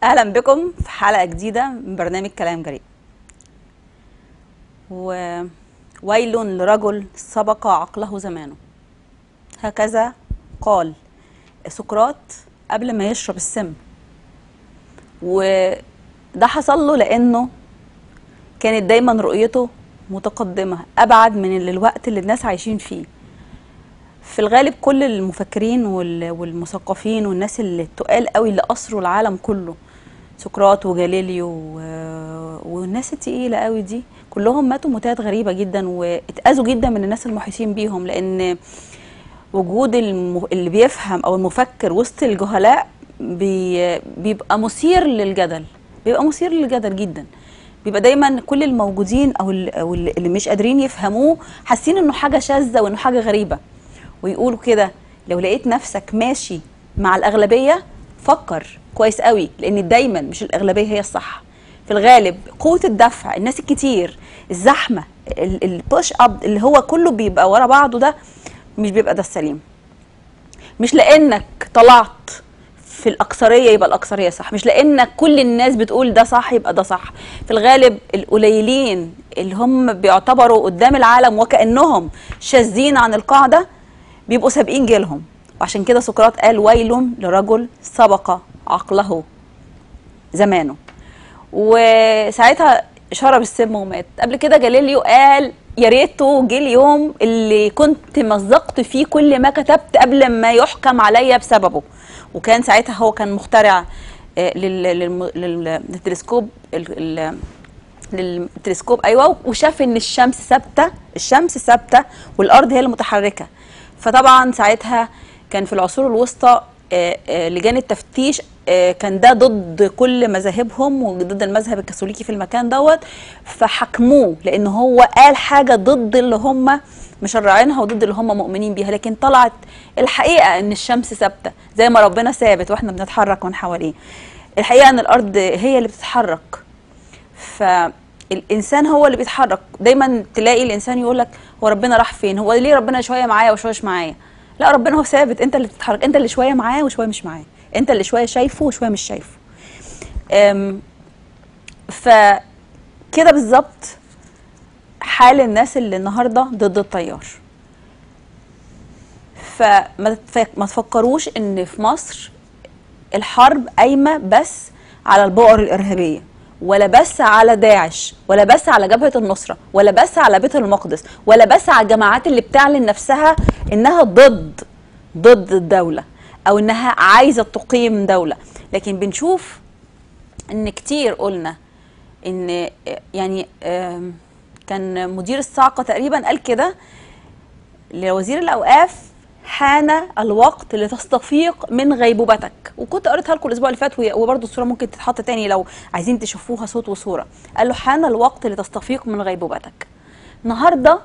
اهلا بكم في حلقه جديده من برنامج كلام جريء وويل لرجل سبق عقله زمانه هكذا قال سقراط قبل ما يشرب السم وده حصل له لانه كانت دايما رؤيته متقدمه ابعد من ال- الوقت اللي الناس عايشين فيه في الغالب كل المفكرين وال- والمثقفين والناس اللي تقال قوي اللي اسروا العالم كله سقراط وجاليليو و- والناس التقيله قوي دي كلهم ماتوا موتات غريبه جدا واتاذوا جدا من الناس المحيطين بيهم لان وجود الم... اللي بيفهم او المفكر وسط الجهلاء بي... بيبقى مثير للجدل بيبقى مثير للجدل جدا بيبقى دايما كل الموجودين او ال- أو اللي مش قادرين يفهموه حاسين انه حاجه شاذه وانه حاجه غريبه ويقولوا كده لو لقيت نفسك ماشي مع الاغلبيه فكر كويس قوي لان دايما مش الاغلبيه هي الصح في الغالب قوه الدفع الناس الكتير الزحمه البوش اب اللي هو كله بيبقى ورا بعضه ده مش بيبقى ده السليم مش لانك طلعت في الاكثريه يبقى الاكثريه صح مش لانك كل الناس بتقول ده صح يبقى ده صح في الغالب القليلين اللي هم بيعتبروا قدام العالم وكانهم شاذين عن القاعده بيبقوا سابقين جيلهم وعشان كده سقراط قال ويل لرجل سبق عقله زمانه وساعتها شرب السم ومات قبل كده جاليليو قال يا ريته جه اليوم اللي كنت مزقت فيه كل ما كتبت قبل ما يحكم عليا بسببه وكان ساعتها هو كان مخترع آه، لل- للم- لل- للتلسكوب ال- ال- للتلسكوب ايوه وشاف ان الشمس ثابته الشمس ثابته والارض هي المتحركه فطبعا ساعتها كان في العصور الوسطى آه، آه، لجان التفتيش آه، كان ده ضد كل مذاهبهم وضد المذهب الكاثوليكي في المكان دوت فحكموه لان هو قال حاجه ضد اللي هم مشرعينها وضد اللي هم مؤمنين بيها لكن طلعت الحقيقه ان الشمس ثابته زي ما ربنا ثابت واحنا بنتحرك من حواليه الحقيقه ان الارض هي اللي بتتحرك فالانسان هو اللي بيتحرك دايما تلاقي الانسان يقول لك هو ربنا راح فين هو ليه ربنا شويه معايا وشويه مش معايا لا ربنا هو ثابت انت اللي بتتحرك انت اللي شويه معاه وشويه مش معاه انت اللي شويه شايفه وشويه مش شايفه أم، فكده بالظبط حال الناس اللي النهارده ضد التيار فما تف- ما تفكروش ان في مصر الحرب قايمه بس على البؤر الارهابيه ولا بس على داعش ولا بس على جبهه النصره ولا بس على بيت المقدس ولا بس على الجماعات اللي بتعلن نفسها انها ضد ضد الدوله او انها عايزه تقيم دوله لكن بنشوف ان كتير قلنا ان يعني آم، كان مدير الصاعقه تقريبا قال كده لوزير الاوقاف حان الوقت لتستفيق من غيبوبتك وكنت قريتها لكم الاسبوع اللي فات وهي- وبرضه الصوره ممكن تتحط تاني لو عايزين تشوفوها صوت وصوره قال له حان الوقت لتستفيق من غيبوبتك النهارده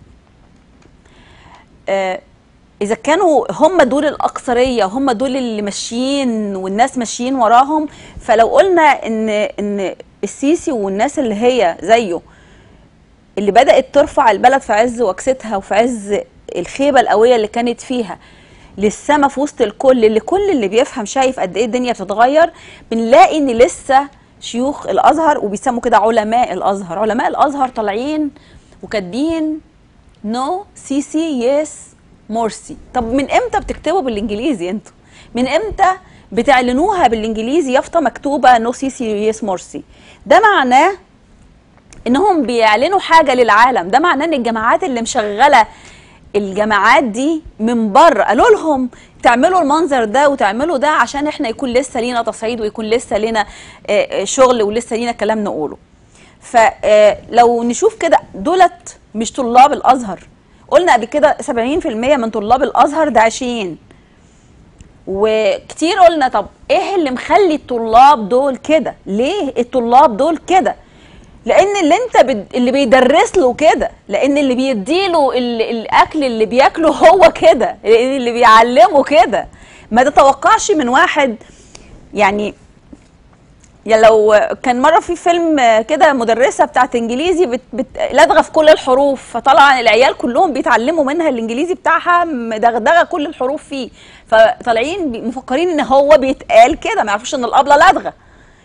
آه اذا كانوا هم دول الاكثريه هم دول اللي ماشيين والناس ماشيين وراهم فلو قلنا ان ان السيسي والناس اللي هي زيه اللي بدأت ترفع البلد في عز وكستها وفي عز الخيبة القوية اللي كانت فيها للسما في وسط الكل اللي كل اللي بيفهم شايف قد ايه الدنيا بتتغير بنلاقي ان لسه شيوخ الازهر وبيسموا كده علماء الازهر علماء الازهر طالعين وكاتبين نو سيسي يس مورسي طب من امتى بتكتبوا بالانجليزي انتوا من امتى بتعلنوها بالانجليزي يافطه مكتوبه نو سيسي يس مورسي ده معناه انهم بيعلنوا حاجه للعالم ده معناه ان الجماعات اللي مشغله الجماعات دي من بره قالوا لهم تعملوا المنظر ده وتعملوا ده عشان احنا يكون لسه لينا تصعيد ويكون لسه لينا آه، آه، شغل ولسه لينا كلام نقوله فلو نشوف كده دولت مش طلاب الازهر قلنا قبل كده 70% من طلاب الازهر داعشيين وكتير قلنا طب ايه اللي مخلي الطلاب دول كده ليه الطلاب دول كده لان اللي انت بد... اللي بيدرس له كده لان اللي بيديله ال... الاكل اللي بياكله هو كده لان اللي بيعلمه كده ما تتوقعش من واحد يعني يعني لو كان مره في فيلم كده مدرسه بتاعت انجليزي بت... بت... لدغه في كل الحروف فطلع العيال كلهم بيتعلموا منها الانجليزي بتاعها مدغدغه كل الحروف فيه فطالعين بي- مفكرين ان هو بيتقال كده ما يعرفوش ان الابله لدغه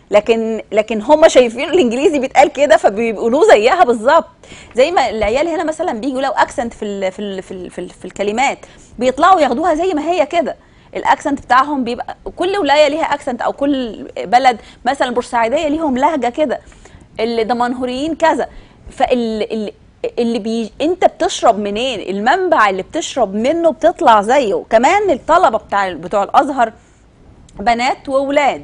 لكن لكن هم شايفين الانجليزي بيتقال كده فبيقولوه زيها بالظبط زي ما العيال هنا مثلا بيجوا لو اكسنت في ال في ال في ال في, ال في الكلمات بيطلعوا ياخدوها زي ما هي كده الاكسنت بتاعهم بيبقى كل ولايه ليها اكسنت او كل بلد مثلا البورسعيديه ليهم لهجه كده الدمنهوريين كذا فال اللي بي... انت بتشرب منين المنبع اللي بتشرب منه بتطلع زيه كمان الطلبه بتاع بتوع الازهر بنات واولاد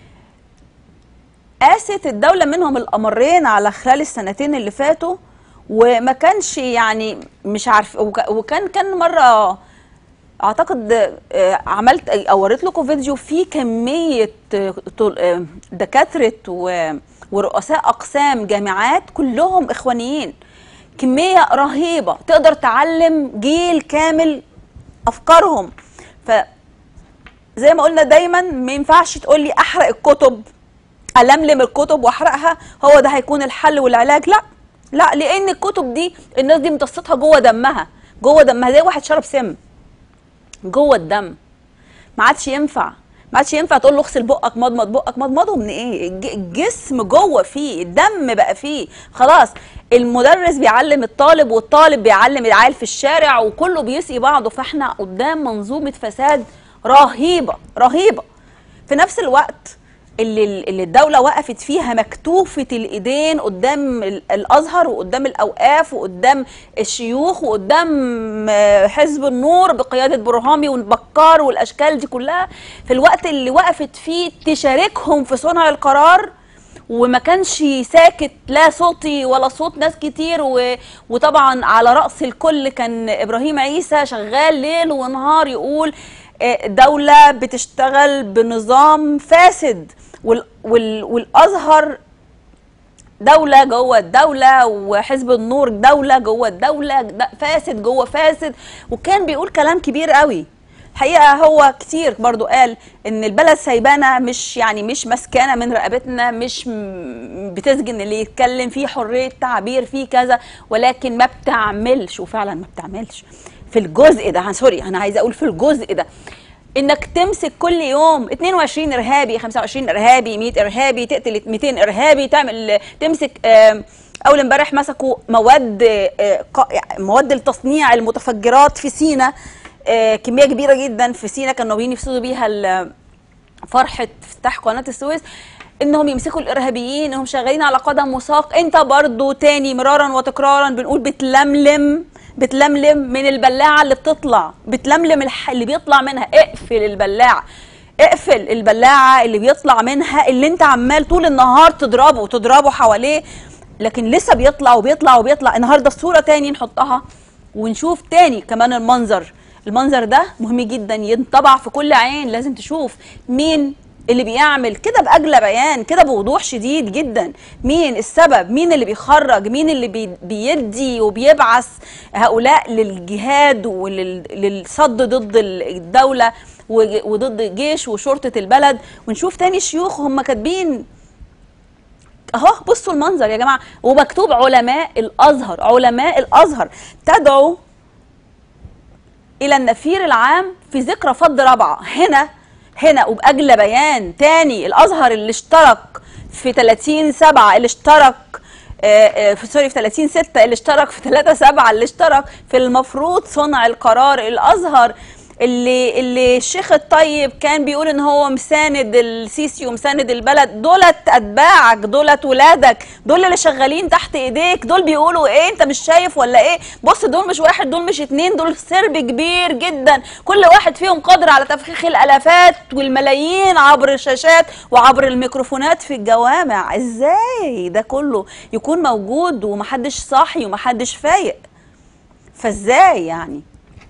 قاست الدوله منهم الامرين على خلال السنتين اللي فاتوا وما كانش يعني مش عارف وك- وكان كان مره اعتقد آه، عملت او وريت لكم فيديو فيه كميه آه، طل- آه، دكاتره و- ورؤساء اقسام جامعات كلهم اخوانيين كميه رهيبه تقدر تعلم جيل كامل افكارهم ف زي ما قلنا دايما ما ينفعش تقول لي احرق الكتب الملم الكتب واحرقها هو ده هيكون الحل والعلاج لا لا لان الكتب دي الناس دي امتصتها جوه دمها جوه دمها زي واحد شرب سم جوه الدم ما عادش ينفع ما عادش ينفع تقول له اغسل بقك مضمض بقك مضمضه من ايه الج- الجسم جوه فيه الدم بقى فيه خلاص المدرس بيعلم الطالب والطالب بيعلم العيال في الشارع وكله بيسقي بعضه فاحنا قدام منظومه فساد رهيبه رهيبه في نفس الوقت اللي اللي الدوله وقفت فيها مكتوفه الايدين قدام ال- الازهر وقدام الاوقاف وقدام الشيوخ وقدام آه، حزب النور بقياده برهامي والبكار والاشكال دي كلها في الوقت اللي وقفت فيه تشاركهم في صنع القرار وما كانش ساكت لا صوتي ولا صوت ناس كتير و... وطبعا على رأس الكل كان إبراهيم عيسى شغال ليل ونهار يقول آه، دولة بتشتغل بنظام فاسد وال... وال... والأزهر دولة جوه الدولة وحزب النور دولة جوه الدولة د- فاسد جوه فاسد وكان بيقول كلام كبير قوي الحقيقة هو كتير برضو قال ان البلد سايبانا مش يعني مش مسكانة من رقبتنا مش م- بتسجن اللي يتكلم فيه حرية تعبير فيه كذا ولكن ما بتعملش وفعلا ما بتعملش في الجزء ده سوري انا عايزة اقول في الجزء ده انك تمسك كل يوم 22 ارهابي 25 ارهابي 100 ارهابي تقتل 200 ارهابي تعمل تمسك آم، اول امبارح مسكوا مواد آه، ق- مواد لتصنيع المتفجرات في سينا آه، كميه كبيره جدا في سينا كانوا ناويين يفسدوا بيها ال- فرحه افتتاح قناه السويس انهم يمسكوا الارهابيين انهم شغالين على قدم وساق انت برضو تاني مرارا وتكرارا بنقول بتلملم بتلملم من البلاعه اللي بتطلع بتلملم الح... اللي بيطلع منها اقفل البلاعه اقفل البلاعه اللي بيطلع منها اللي انت عمال طول النهار تضربه وتضربه حواليه لكن لسه بيطلع وبيطلع وبيطلع النهارده الصوره تاني نحطها ونشوف تاني كمان المنظر المنظر ده مهم جدا ينطبع في كل عين لازم تشوف مين اللي بيعمل كده بأجلى بيان كده بوضوح شديد جدا مين السبب مين اللي بيخرج مين اللي بي بيدي وبيبعث هؤلاء للجهاد وللصد ضد الدولة وج- وضد الجيش وشرطة البلد ونشوف تاني شيوخ هم كاتبين اهو بصوا المنظر يا جماعة ومكتوب علماء الأزهر علماء الأزهر تدعو الى النفير العام في ذكرى فض رابعه هنا هنا وباجلى بيان تاني الازهر اللي اشترك في 30 7 اللي اشترك آه، آه، في سوري في 30 6 اللي اشترك في 3 7 اللي اشترك في المفروض صنع القرار الازهر اللي اللي الشيخ الطيب كان بيقول ان هو مساند السيسي ومساند البلد دولت اتباعك دولت ولادك دول اللي شغالين تحت ايديك دول بيقولوا ايه انت مش شايف ولا ايه بص دول مش واحد دول مش اتنين دول سرب كبير جدا كل واحد فيهم قادر على تفخيخ الالافات والملايين عبر الشاشات وعبر الميكروفونات في الجوامع ازاي ده كله يكون موجود ومحدش صاحي ومحدش فايق فازاي يعني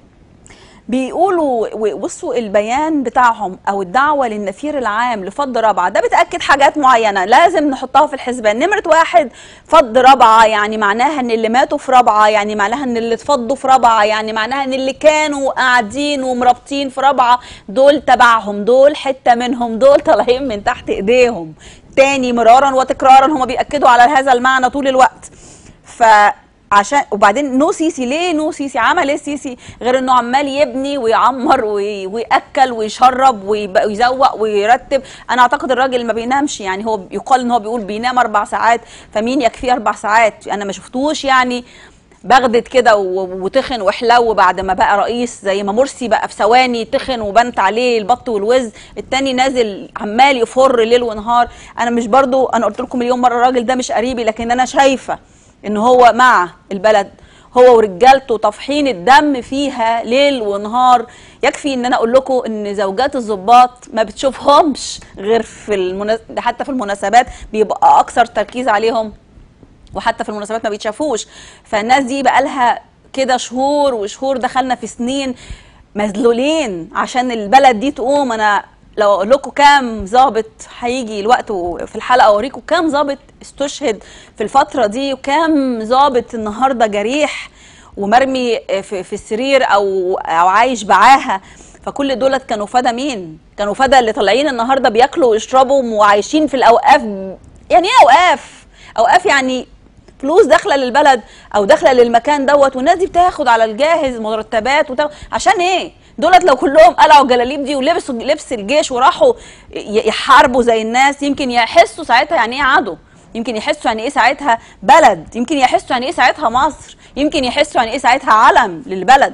بيقولوا و- بصوا البيان بتاعهم او الدعوه للنفير العام لفض رابعه ده بتاكد حاجات معينه لازم نحطها في الحسبان نمره واحد فض رابعه يعني معناها ان اللي ماتوا في رابعه يعني معناها ان اللي اتفضوا في رابعه يعني معناها ان اللي كانوا قاعدين ومرابطين في رابعه دول تبعهم دول حته منهم دول طالعين من تحت ايديهم تاني مرارا وتكرارا هم بياكدوا على هذا المعنى طول الوقت ف عشان وبعدين نو سيسي ليه نو سيسي عمل ايه سيسي غير انه عمال يبني ويعمر وي- وياكل ويشرب ويب- ويزوق ويرتب انا اعتقد الراجل ما بينامش يعني هو يقال ان هو بيقول بينام اربع ساعات فمين يكفيه اربع ساعات انا ما شفتوش يعني بغدت كده و- وتخن وحلو بعد ما بقى رئيس زي ما مرسي بقى في ثواني تخن وبنت عليه البط والوز التاني نازل عمال يفر ليل ونهار انا مش برضو انا قلت لكم مليون مره الراجل ده مش قريبي لكن انا شايفه ان هو مع البلد هو ورجالته طافحين الدم فيها ليل ونهار يكفي ان انا اقول لكم ان زوجات الضباط ما بتشوفهمش غير في المناس... ده حتى في المناسبات بيبقى اكثر تركيز عليهم وحتى في المناسبات ما بيتشافوش فالناس دي بقى لها كده شهور وشهور دخلنا في سنين مذلولين عشان البلد دي تقوم انا لو اقول لكم كام ظابط هيجي الوقت في الحلقه اوريكم كام ظابط استشهد في الفتره دي وكام ظابط النهارده جريح ومرمي في, في السرير او او عايش بعاهه فكل دولت كانوا فدا مين؟ كانوا فدا اللي طالعين النهارده بياكلوا ويشربوا وعايشين في الاوقاف يعني ايه اوقاف؟ اوقاف يعني فلوس داخله للبلد او داخله للمكان دوت والناس دي بتاخد على الجاهز مرتبات وتاخد عشان ايه؟ دولت لو كلهم قلعوا الجلاليب دي ولبسوا لبس الجيش وراحوا ي- يحاربوا زي الناس يمكن يحسوا ساعتها يعني ايه عدو يمكن يحسوا يعني ايه ساعتها بلد يمكن يحسوا يعني ايه ساعتها مصر يمكن يحسوا يعني ايه ساعتها علم للبلد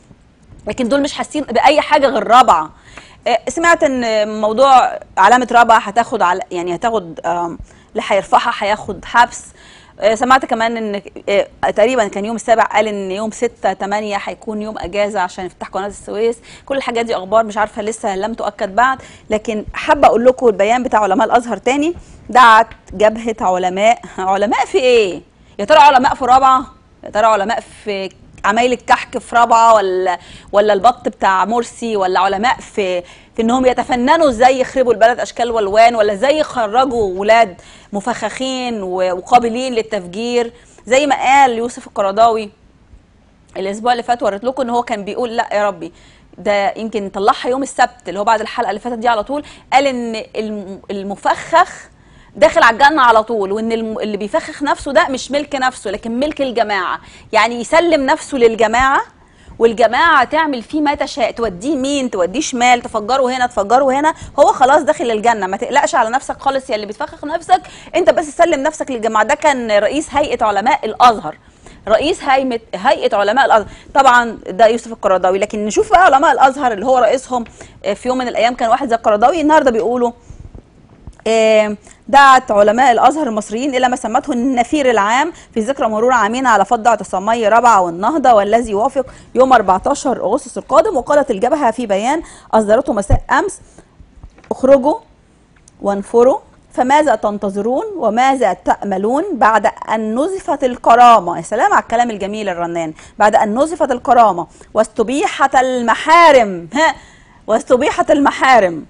لكن دول مش حاسين باي حاجه غير رابعه آه، سمعت ان موضوع علامه رابعه هتاخد على يعني هتاخد آم، اللي هيرفعها هياخد حبس آه، سمعت كمان ان آه، تقريبا كان يوم السابع قال ان يوم 6 8 هيكون يوم اجازه عشان يفتح قناه السويس كل الحاجات دي اخبار مش عارفه لسه لم تؤكد بعد لكن حابه اقول لكم البيان بتاع علماء الازهر تاني دعت جبهه علماء علماء في ايه يا ترى علماء في رابعه يا ترى علماء في عمايل الكحك في رابعه ولا ولا البط بتاع مرسي ولا علماء في في انهم يتفننوا ازاي يخربوا البلد اشكال والوان ولا ازاي يخرجوا ولاد مفخخين و- وقابلين للتفجير زي ما قال يوسف القرضاوي الاسبوع اللي فات وريت لكم ان هو كان بيقول لا يا ربي ده يمكن نطلعها يوم السبت اللي هو بعد الحلقه اللي فاتت دي على طول قال ان الم- المفخخ داخل على الجنه على طول وان الم- اللي بيفخخ نفسه ده مش ملك نفسه لكن ملك الجماعه يعني يسلم نفسه للجماعه والجماعه تعمل فيه ما تشاء توديه مين توديه شمال تفجره هنا تفجره هنا هو خلاص داخل الجنه ما تقلقش على نفسك خالص يا اللي بتفخخ نفسك انت بس سلم نفسك للجماعه ده كان رئيس هيئه علماء الازهر رئيس هيئه هيئه علماء الازهر طبعا ده يوسف القرضاوي لكن نشوف بقى علماء الازهر اللي هو رئيسهم آه، في يوم من الايام كان واحد زي القرضاوي النهارده بيقولوا آه، دعت علماء الازهر المصريين الى ما سمته النفير العام في ذكرى مرور عامين على فض اعتصامي رابعه والنهضه والذي يوافق يوم 14 اغسطس القادم وقالت الجبهه في بيان اصدرته مساء امس اخرجوا وانفروا فماذا تنتظرون وماذا تأملون بعد أن نزفت الكرامة يا سلام على الكلام الجميل الرنان بعد أن نزفت الكرامة واستبيحت المحارم ها واستبيحت المحارم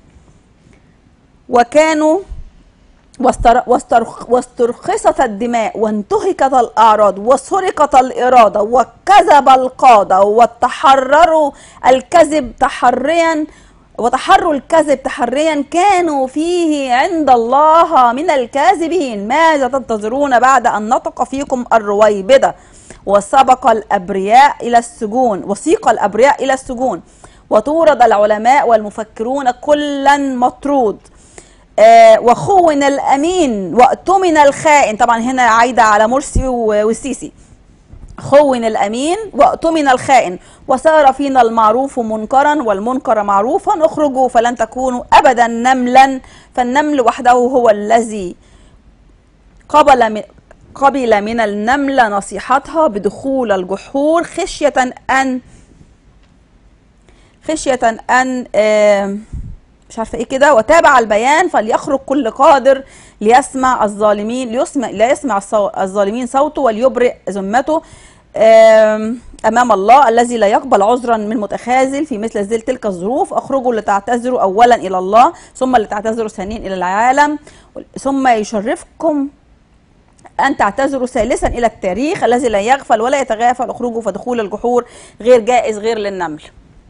وكانوا واستر... واسترخ... واسترخصت الدماء وانتهكت الأعراض وسرقت الإرادة وكذب القادة وتحرروا الكذب تحريا وتحروا الكذب تحريا كانوا فيه عند الله من الكاذبين ماذا تنتظرون بعد أن نطق فيكم الرويبدة وسبق الأبرياء إلى السجون وسيق الأبرياء إلى السجون وطورد العلماء والمفكرون كلا مطرود آه، وخون الامين واؤتمن الخائن طبعا هنا عايده على مرسي و- والسيسي خون الامين واؤتمن الخائن وصار فينا المعروف منكرا والمنكر معروفا اخرجوا فلن تكونوا ابدا نملا فالنمل وحده هو الذي قبل من قبل من النملة نصيحتها بدخول الجحور خشية أن خشية أن آه مش عارفه ايه كده وتابع البيان فليخرج كل قادر ليسمع الظالمين ليسمع لا يسمع الصو- الظالمين صوته وليبرئ ذمته آم، امام الله الذي لا يقبل عذرا من متخاذل في مثل ذل تلك الظروف اخرجوا لتعتذروا اولا الى الله ثم لتعتذروا ثانيا الى العالم ثم يشرفكم أن تعتذروا ثالثا إلى التاريخ الذي لا يغفل ولا يتغافل اخرجوا فدخول الجحور غير جائز غير للنمل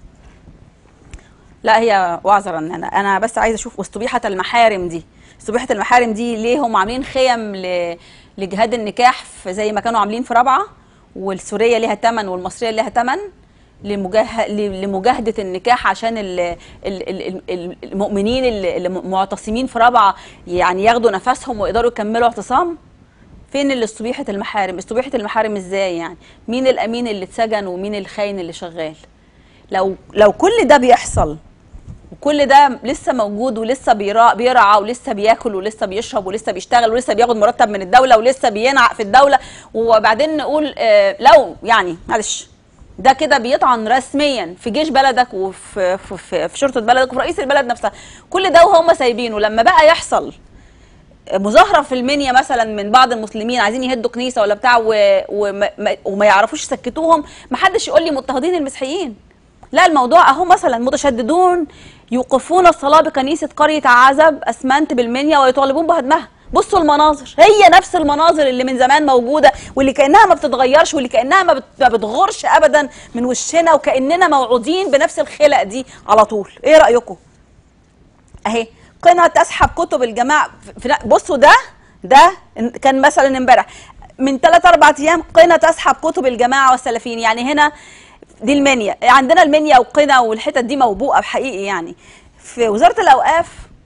لا هي وعظة رنانة أنا بس عايزة أشوف واستبيحة المحارم دي استبيحة المحارم دي ليه هم عاملين خيم ل... لجهاد النكاح في زي ما كانوا عاملين في رابعة والسوريه ليها ثمن والمصريه ليها ثمن لمجاه... لمجاهده النكاح عشان ال... ال... ال... ال- المؤمنين اللي اللي معتصمين في رابعه يعني ياخدوا نفسهم ويقدروا يكملوا اعتصام فين اللي استبيحه المحارم استبيحه المحارم ازاي يعني مين الامين اللي اتسجن ومين الخاين اللي شغال لو لو كل ده بيحصل وكل ده لسه موجود ولسه بيرا- بيرعى ولسه بياكل ولسه بيشرب ولسه بيشتغل ولسه بياخد مرتب من الدوله ولسه بينعق في الدوله وبعدين نقول آه، لو يعني معلش ده كده بيطعن رسميا في جيش بلدك وفي في, في, في شرطه بلدك وفي رئيس البلد نفسها كل ده وهم سايبينه لما بقى يحصل مظاهره في المنيا مثلا من بعض المسلمين عايزين يهدوا كنيسه ولا بتاع و... وما... ما- وما يعرفوش يسكتوهم ما حدش يقول لي مضطهدين المسيحيين لا الموضوع اهو مثلا متشددون يوقفون الصلاه بكنيسه قريه عزب اسمنت بالمنيا ويطالبون بهدمها بصوا المناظر هي نفس المناظر اللي من زمان موجوده واللي كانها ما بتتغيرش واللي كانها ما, بت... ما بتغورش ابدا من وشنا وكاننا موعودين بنفس الخلق دي على طول ايه رايكم اهي قنا تسحب كتب الجماعه في بصوا ده ده كان مثلا امبارح من ثلاث اربع ايام قنا تسحب كتب الجماعه والسلفيين يعني هنا دي المنيا عندنا المنيا وقنا والحتت دي موبوءه بحقيقي يعني في وزاره الاوقاف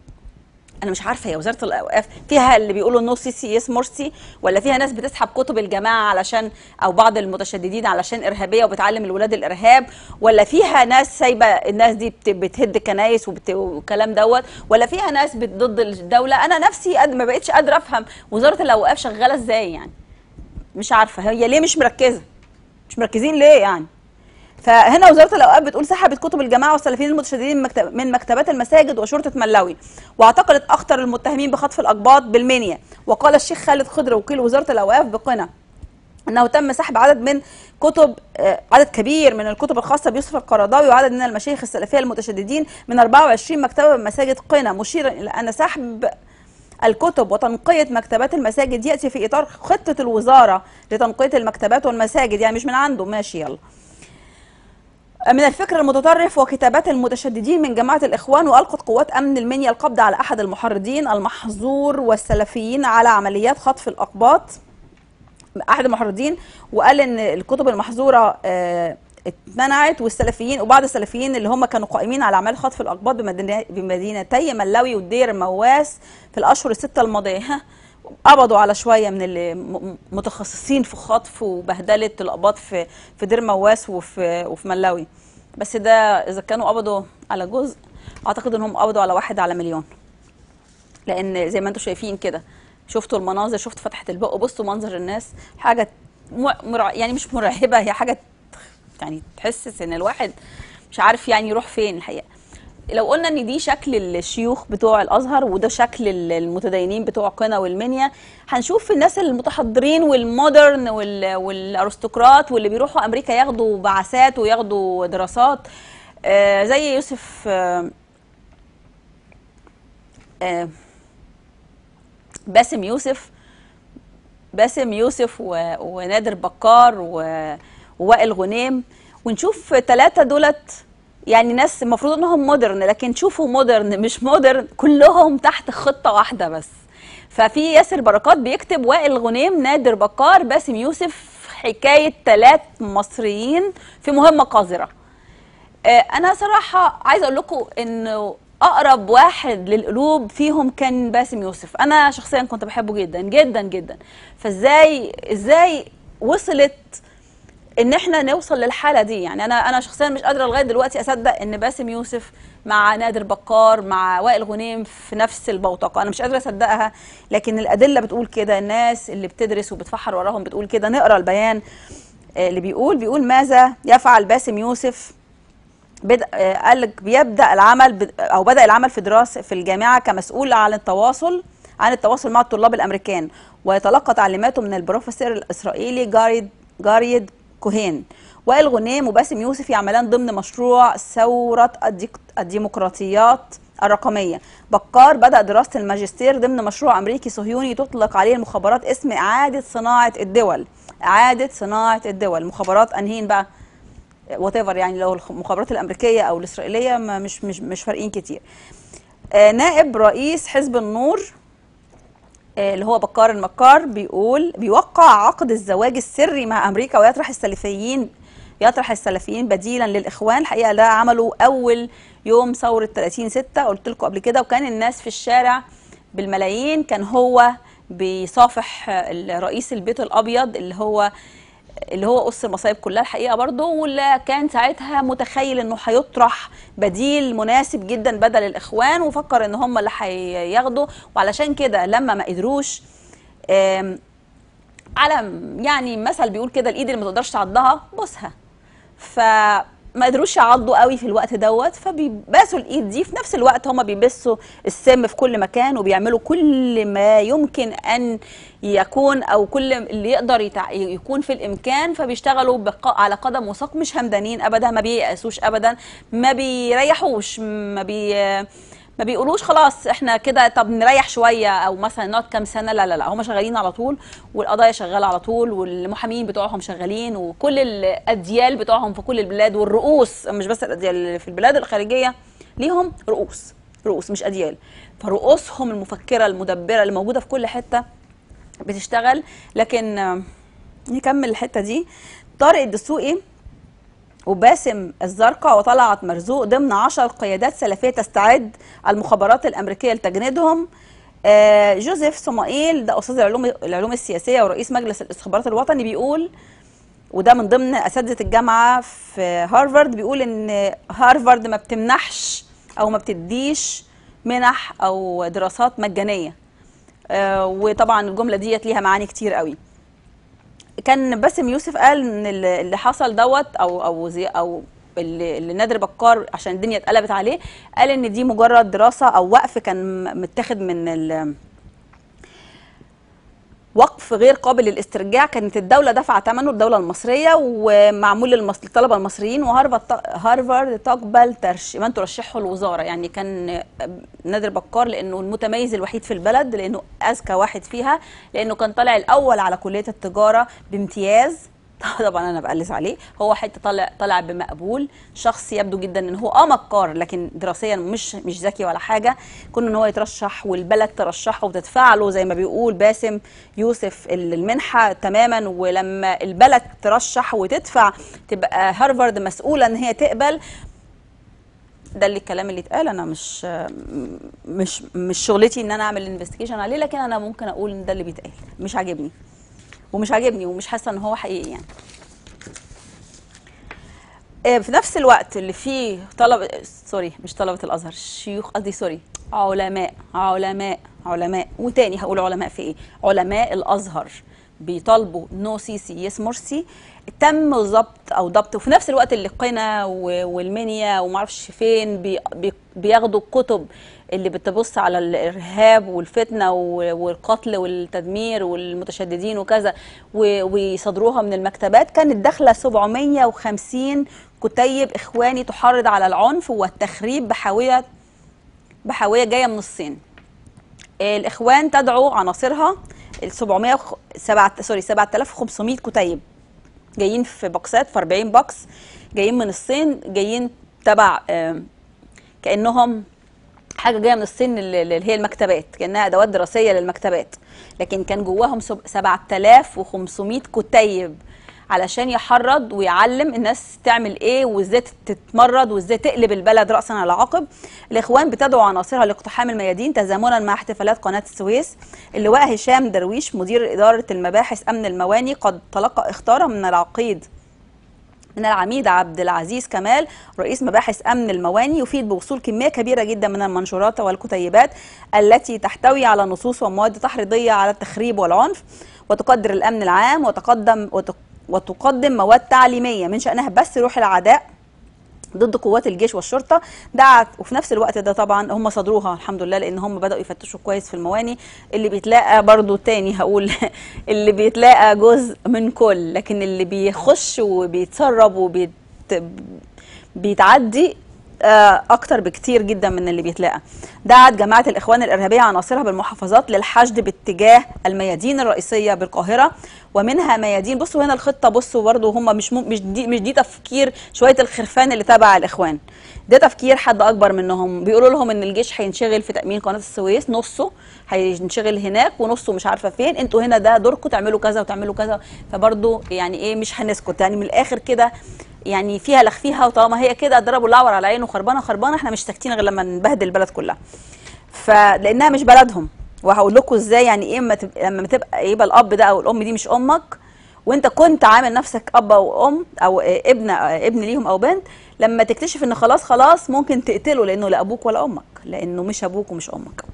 انا مش عارفه هي وزاره الاوقاف فيها اللي بيقولوا نو سي سي اس مرسي ولا فيها ناس بتسحب كتب الجماعه علشان او بعض المتشددين علشان ارهابيه وبتعلم الولاد الارهاب ولا فيها ناس سايبه الناس دي بت- بتهد كنايس وبت- والكلام دوت ولا فيها ناس بت- ضد الدوله انا نفسي قد ما بقتش قادره افهم وزاره الاوقاف شغاله ازاي يعني مش عارفه هي ليه مش مركزه مش مركزين ليه يعني فهنا وزاره الاوقاف بتقول سحبت كتب الجماعه والسلفيين المتشددين من مكتب من مكتبات المساجد وشرطه ملاوي واعتقلت اخطر المتهمين بخطف الاقباط بالمنيا وقال الشيخ خالد خضر وكيل وزاره الاوقاف بقنا انه تم سحب عدد من كتب آه، عدد كبير من الكتب الخاصه بيوسف القرضاوي وعدد من المشايخ السلفيه المتشددين من 24 مكتبه من مساجد قنا مشيرا الى ان سحب الكتب وتنقية مكتبات المساجد يأتي في إطار خطة الوزارة لتنقية المكتبات والمساجد يعني مش من عنده ماشي يلا من الفكر المتطرف وكتابات المتشددين من جماعة الإخوان وألقت قوات أمن المنيا القبض على أحد المحرضين المحظور والسلفيين على عمليات خطف الأقباط أحد المحرضين وقال إن الكتب المحظورة آه، اتمنعت والسلفيين وبعض السلفيين اللي هم كانوا قائمين على أعمال خطف الأقباط بمدينة- بمدينتي ملاوي والدير مواس في الأشهر الستة الماضية ها، قبضوا على شويه من اللي م- متخصصين في خطف وبهدله الاباط في في دير مواس وفي وفي ملاوي بس ده اذا كانوا قبضوا على جزء اعتقد انهم قبضوا على واحد على مليون لان زي ما انتم شايفين كده شفتوا المناظر شفتوا فتحه البق بصوا منظر الناس حاجه م- مرع... يعني مش مرعبه هي حاجه يعني تحسس ان الواحد مش عارف يعني يروح فين الحقيقه لو قلنا ان دي شكل الشيوخ بتوع الازهر وده شكل ال- المتدينين بتوع قنا والمنيا هنشوف الناس المتحضرين والمودرن وال- والارستقراط واللي بيروحوا امريكا ياخدوا بعثات وياخدوا دراسات آه زي يوسف آه آه باسم يوسف باسم يوسف و... ونادر بكار و... ووائل غنيم ونشوف ثلاثة دولت يعني ناس المفروض انهم مودرن لكن شوفوا مودرن مش مودرن كلهم تحت خطة واحدة بس ففي ياسر بركات بيكتب وائل غنيم نادر بكار باسم يوسف حكاية ثلاث مصريين في مهمة قذرة آه، انا صراحه عايزه اقول لكم انه اقرب واحد للقلوب فيهم كان باسم يوسف انا شخصيا كنت بحبه جدا جدا جدا فازاي ازاي وصلت ان احنا نوصل للحاله دي يعني انا انا شخصيا مش قادره لغايه دلوقتي اصدق ان باسم يوسف مع نادر بكار مع وائل غنيم في نفس البوتقه انا مش قادره اصدقها لكن الادله بتقول كده الناس اللي بتدرس وبتفحر وراهم بتقول كده نقرا البيان آه، اللي بيقول بيقول ماذا يفعل باسم يوسف بدأ آه، قال لك بيبدا العمل ب- او بدا العمل في دراسه في الجامعه كمسؤول عن التواصل عن التواصل مع الطلاب الامريكان ويتلقى تعليماته من البروفيسور الاسرائيلي جاريد جاريد كوهين وائل غنيم وباسم يوسف يعملان ضمن مشروع ثوره الديك- الديمقراطيات الرقميه بكار بدا دراسه الماجستير ضمن مشروع امريكي صهيوني تطلق عليه المخابرات اسم اعاده صناعه الدول اعاده صناعه الدول مخابرات انهين بقى وات يعني لو المخابرات الامريكيه او الاسرائيليه ما مش مش مش فارقين كتير آه، نائب رئيس حزب النور آه، اللي هو بكار المكار بيقول بيوقع عقد الزواج السري مع امريكا ويطرح السلفيين يطرح السلفيين بديلا للاخوان الحقيقه ده عمله اول يوم ثوره 30 6 قلت لكم قبل كده وكان الناس في الشارع بالملايين كان هو بيصافح رئيس البيت الابيض اللي هو اللي هو قص المصايب كلها الحقيقه برضه واللي كان ساعتها متخيل انه هيطرح بديل مناسب جدا بدل الاخوان وفكر ان هم اللي هياخدوا وعلشان كده لما ما قدروش آم، على يعني مثل بيقول كده الايد اللي ما تقدرش تعضها بوسها فما قدروش يعضوا قوي في الوقت دوت فبيباسوا الايد دي في نفس الوقت هم بيبثوا السم في كل مكان وبيعملوا كل ما يمكن ان يكون او كل اللي يقدر يتع... يكون في الامكان فبيشتغلوا بق... على قدم وساق مش همدانين ابدا ما بييأسوش ابدا ما بيريحوش ما بي ما بيقولوش خلاص احنا كده طب نريح شويه او مثلا نقعد كام سنه لا لا لا هم شغالين على طول والقضايا شغاله على طول والمحامين بتوعهم شغالين وكل الاديال بتوعهم في كل البلاد والرؤوس مش بس الاديال اللي في البلاد الخارجيه ليهم رؤوس رؤوس مش اديال فرؤوسهم المفكره المدبره اللي موجوده في كل حته بتشتغل لكن آه، نكمل الحته دي طارق الدسوقي وباسم الزرقاء وطلعت مرزوق ضمن عشر قيادات سلفية تستعد المخابرات الأمريكية لتجنيدهم آه، جوزيف صمائيل ده أستاذ العلوم العلوم السياسية ورئيس مجلس الاستخبارات الوطني بيقول وده من ضمن أساتذة الجامعة في هارفارد بيقول إن هارفارد ما بتمنحش أو ما بتديش منح أو دراسات مجانية آه، وطبعا الجملة ديت ليها معاني كتير قوي كان باسم يوسف قال ان اللي اللي حصل دوت او او زي او اللي, اللي نادر بكار عشان الدنيا اتقلبت عليه قال ان دي مجرد دراسه او وقف كان م- متاخد من ال وقف غير قابل للاسترجاع كانت الدولة دافعة ثمنه الدولة المصرية ومعمول للمص- للطلبة المصريين وهارفارد هارفارد تقبل ترش من ترشحه الوزارة يعني كان نادر بكار لأنه المتميز الوحيد في البلد لأنه أذكى واحد فيها لأنه كان طالع الأول على كلية التجارة بامتياز طبعا انا بقلس عليه هو حته طالع طالع بمقبول شخص يبدو جدا ان هو اه مكار لكن دراسيا مش مش ذكي ولا حاجه كون ان هو يترشح والبلد ترشحه وتدفع له زي ما بيقول باسم يوسف ال- المنحه تماما ولما البلد ترشح وتدفع تبقى هارفارد مسؤوله ان هي تقبل ده اللي الكلام اللي اتقال انا مش مش مش شغلتي ان انا اعمل انفستيجيشن عليه لكن انا ممكن اقول ان ده اللي بيتقال مش عاجبني ومش عاجبني ومش حاسه ان هو حقيقي يعني آه، في نفس الوقت اللي فيه طلبة سوري مش طلبة الأزهر شيوخ قصدي سوري علماء علماء علماء وتاني هقول علماء في ايه علماء الأزهر بيطالبوا نو سيسي يس مرسي تم ضبط او ضبط وفي نفس الوقت اللي قنا و- والمنيا ومعرفش فين بي بي بياخدوا الكتب اللي بتبص على الارهاب والفتنه و- والقتل والتدمير والمتشددين وكذا و- ويصدروها من المكتبات كانت داخله 750 كتيب اخواني تحرض على العنف والتخريب بحاويه بحاويه جايه من الصين الاخوان تدعو عناصرها ال 700 وخ- سبعة سوري 7500 كتيب جايين في بوكسات في 40 بوكس جايين من الصين جايين تبع آم، كانهم حاجه جايه من الصين اللي اللي هي المكتبات كانها ادوات دراسيه للمكتبات لكن كان جواهم سب- 7500 كتيب علشان يحرض ويعلم الناس تعمل ايه وازاي تتمرد وازاي تقلب البلد راسا على عقب الاخوان بتدعو عناصرها لاقتحام الميادين تزامنا مع احتفالات قناه السويس اللواء هشام درويش مدير اداره المباحث امن المواني قد تلقى اختاره من العقيد من العميد عبد العزيز كمال رئيس مباحث امن المواني يفيد بوصول كميه كبيره جدا من المنشورات والكتيبات التي تحتوي على نصوص ومواد تحريضيه على التخريب والعنف وتقدر الامن العام وتقدم وتق- وتقدم مواد تعليميه من شانها بس روح العداء ضد قوات الجيش والشرطه دعت وفي نفس الوقت ده طبعا هم صدروها الحمد لله لان هم بداوا يفتشوا كويس في المواني اللي بيتلاقى برضو تاني هقول اللي بيتلاقى جزء من كل لكن اللي بيخش وبيتسرب وبيت بيتعدي آه، اكتر بكتير جدا من اللي بيتلاقى دعت جماعه الاخوان الارهابيه عناصرها بالمحافظات للحشد باتجاه الميادين الرئيسيه بالقاهره ومنها ميادين بصوا هنا الخطه بصوا برضو هم مش مم- مش دي مش دي تفكير شويه الخرفان اللي تبع الاخوان ده تفكير حد اكبر منهم بيقولوا لهم ان الجيش هينشغل في تامين قناه السويس نصه هينشغل هناك ونصه مش عارفه فين انتوا هنا ده دوركم تعملوا كذا وتعملوا كذا فبرضو يعني ايه مش هنسكت يعني من الاخر كده يعني فيها لخ فيها وطالما هي كده ضربوا الاعور على عينه خربانه خربانه احنا مش ساكتين غير لما نبهدل البلد كلها فلانها مش بلدهم وهقول لكم ازاي يعني ايه اما تبقى لما تبقى يبقى الاب ده او الام دي مش امك وانت كنت عامل نفسك اب او ام او آه، ابن آه، ابن ليهم او بنت لما تكتشف ان خلاص خلاص ممكن تقتله لانه لا ابوك ولا امك لانه مش ابوك ومش امك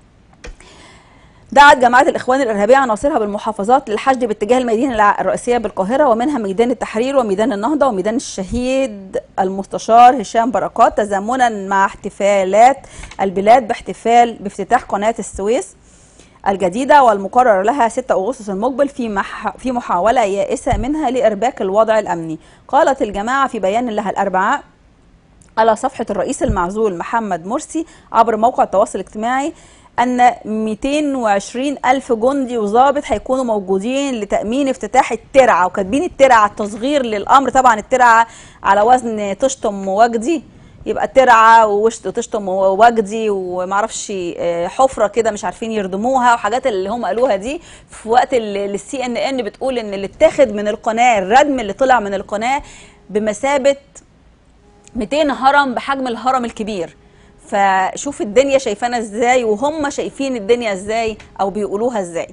دعت جماعة الإخوان الإرهابية عناصرها بالمحافظات للحشد باتجاه المدينة الع- الرئيسية بالقاهرة ومنها ميدان التحرير وميدان النهضة وميدان الشهيد المستشار هشام بركات تزامنا مع احتفالات البلاد باحتفال بافتتاح قناة السويس الجديدة والمقرر لها 6 أغسطس المقبل في مح في محاولة يائسة منها لإرباك الوضع الأمني قالت الجماعة في بيان لها الأربعاء على صفحة الرئيس المعزول محمد مرسي عبر موقع التواصل الاجتماعي أن 220 ألف جندي وضابط هيكونوا موجودين لتأمين افتتاح الترعة وكاتبين الترعة التصغير للأمر طبعا الترعة على وزن تشتم وجدي يبقى الترعة ووشت وتشتم وجدي ومعرفش آه، حفرة كده مش عارفين يردموها وحاجات اللي هم قالوها دي في وقت السي ان ان بتقول ان اللي اتاخد من القناة الردم اللي طلع من القناة بمثابة 200 هرم بحجم الهرم الكبير فشوف الدنيا شايفانا ازاي وهم شايفين الدنيا ازاي او بيقولوها ازاي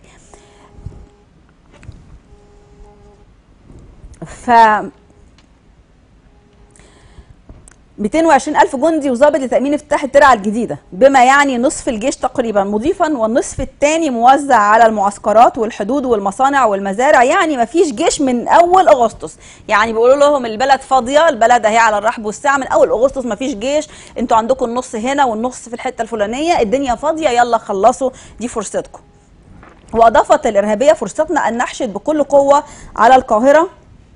ف 220 ألف جندي وظابط لتأمين افتتاح الترعة الجديدة بما يعني نصف الجيش تقريبا مضيفا والنصف الثاني موزع على المعسكرات والحدود والمصانع والمزارع يعني ما فيش جيش من أول أغسطس يعني بيقولوا لهم البلد فاضية البلد اهي على الرحب والسعة من أول أغسطس ما فيش جيش انتوا عندكم النص هنا والنص في الحتة الفلانية الدنيا فاضية يلا خلصوا دي فرصتكم وأضافت الإرهابية فرصتنا أن نحشد بكل قوة على القاهرة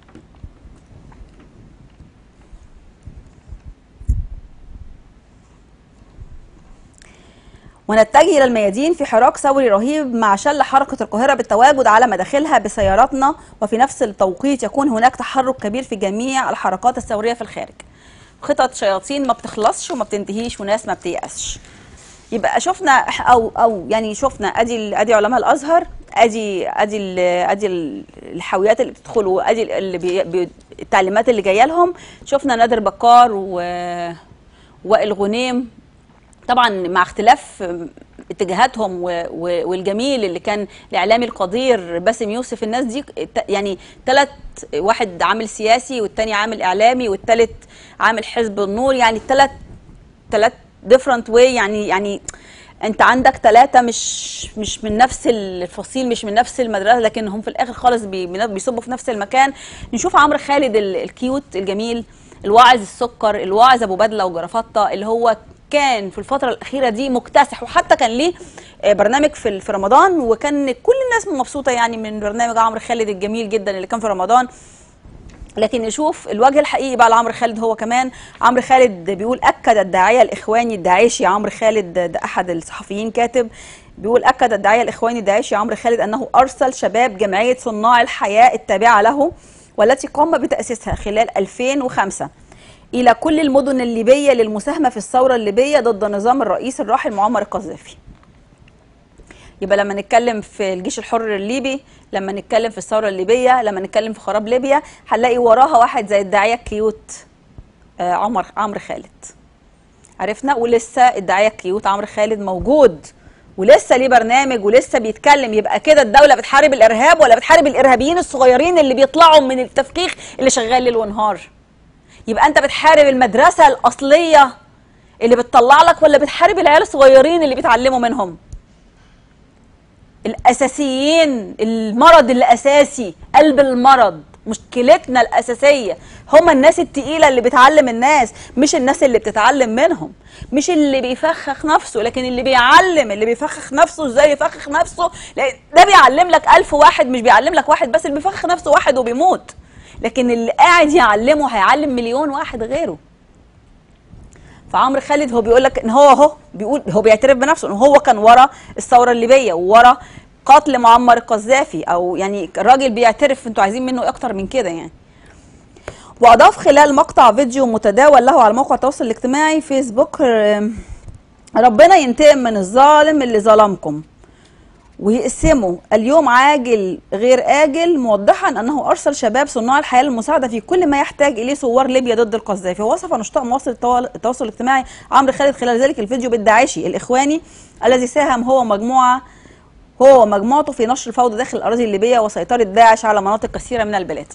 ونتجه الى الميادين في حراك ثوري رهيب مع شل حركه القاهره بالتواجد على مداخلها بسياراتنا وفي نفس التوقيت يكون هناك تحرك كبير في جميع الحركات الثوريه في الخارج. خطط شياطين ما بتخلصش وما بتنتهيش وناس ما بتيأسش. يبقى شفنا او او يعني شفنا ادي ال- ادي علماء الازهر ادي ادي ال- ادي ال- الحاويات اللي بتدخل وادي اللي بي بي التعليمات اللي جايه لهم شفنا نادر بكار و وائل غنيم طبعا مع اختلاف اتجاهاتهم و- و- والجميل اللي كان الاعلامي القدير باسم يوسف الناس دي ت- يعني ثلاث واحد عامل سياسي والتاني عامل اعلامي والتالت عامل حزب النور يعني الثلاث ثلاث ديفرنت واي يعني يعني انت عندك ثلاثة مش مش من نفس الفصيل مش من نفس المدرسة لكن هم في الاخر خالص بي- بيصبوا في نفس المكان نشوف عمرو خالد ال- الكيوت الجميل الواعظ السكر الواعظ ابو بدله وجرافطه اللي هو كان في الفترة الأخيرة دي مكتسح وحتى كان ليه آه، برنامج في في رمضان وكان كل الناس مبسوطة يعني من برنامج عمرو خالد الجميل جدا اللي كان في رمضان لكن نشوف الوجه الحقيقي بقى لعمرو خالد هو كمان عمرو خالد بيقول اكد الداعيه الاخواني الداعشي عمرو خالد ده احد الصحفيين كاتب بيقول اكد الداعيه الاخواني الداعشي عمرو خالد انه ارسل شباب جمعيه صناع الحياه التابعه له والتي قام بتاسيسها خلال 2005 الى كل المدن الليبيه للمساهمه في الثوره الليبيه ضد نظام الرئيس الراحل معمر القذافي يبقى لما نتكلم في الجيش الحر الليبي لما نتكلم في الثوره الليبيه لما نتكلم في خراب ليبيا هنلاقي وراها واحد زي الداعيه الكيوت آه، عمر عمرو خالد عرفنا ولسه الداعيه الكيوت عمرو خالد موجود ولسه ليه برنامج ولسه بيتكلم يبقى كده الدوله بتحارب الارهاب ولا بتحارب الارهابيين الصغيرين اللي بيطلعوا من التفكيك اللي شغال ليل ونهار يبقى انت بتحارب المدرسه الاصليه اللي بتطلع لك ولا بتحارب العيال الصغيرين اللي بيتعلموا منهم الاساسيين المرض الاساسي قلب المرض مشكلتنا الاساسيه هم الناس التقيله اللي بتعلم الناس مش الناس اللي بتتعلم منهم مش اللي بيفخخ نفسه لكن اللي بيعلم اللي بيفخخ نفسه ازاي يفخخ نفسه لأن ده بيعلم لك ألف واحد مش بيعلم لك واحد بس اللي بيفخخ نفسه واحد وبيموت لكن اللي قاعد يعلمه هيعلم مليون واحد غيره فعمرو خالد هو بيقول لك ان هو اهو بيقول هو بيعترف بنفسه ان هو كان ورا الثوره الليبيه وورا قتل معمر القذافي او يعني الراجل بيعترف انتوا عايزين منه إيه اكتر من كده يعني واضاف خلال مقطع فيديو متداول له على موقع التواصل الاجتماعي فيسبوك آم، ربنا ينتقم من الظالم اللي ظلمكم ويقسمه اليوم عاجل غير آجل موضحا أنه أرسل شباب صناع الحياة للمساعدة في كل ما يحتاج إليه ثوار ليبيا ضد القذافي ووصف نشطاء مواصل التوا- التواصل الاجتماعي عمرو خالد خلال ذلك الفيديو بالداعشي الإخواني الذي ساهم هو مجموعة هو ومجموعته في نشر الفوضى داخل الأراضي الليبية وسيطرة داعش على مناطق كثيرة من البلاد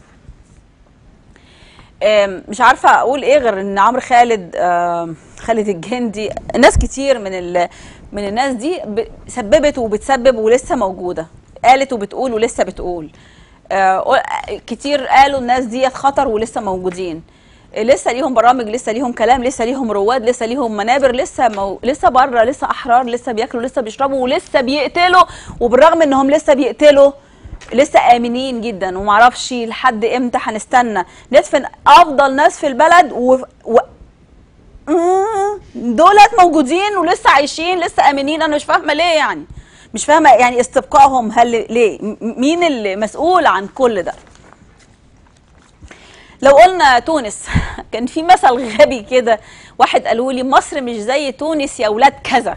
آم، مش عارفه اقول ايه غير ان عمرو خالد آم، خالد الجندي ناس كتير من ال... من الناس دي ب- سببت وبتسبب ولسه موجوده قالت وبتقول ولسه بتقول آه، كتير قالوا الناس دي خطر ولسه موجودين لسه ليهم برامج لسه ليهم كلام لسه ليهم رواد لسه ليهم منابر لسه مو... لسه بره لسه احرار لسه بياكلوا لسه بيشربوا ولسه بيقتلوا وبالرغم انهم لسه بيقتلوا لسه امنين جدا ومعرفش لحد امتى هنستنى ندفن افضل ناس في البلد و... و... آه، دولت موجودين ولسه عايشين لسه امنين انا مش فاهمه ليه يعني مش فاهمه يعني استبقائهم هل ليه م- مين اللي مسؤول عن كل ده لو قلنا تونس كان في مثل غبي كده واحد قالوا لي مصر مش زي تونس يا ولاد كذا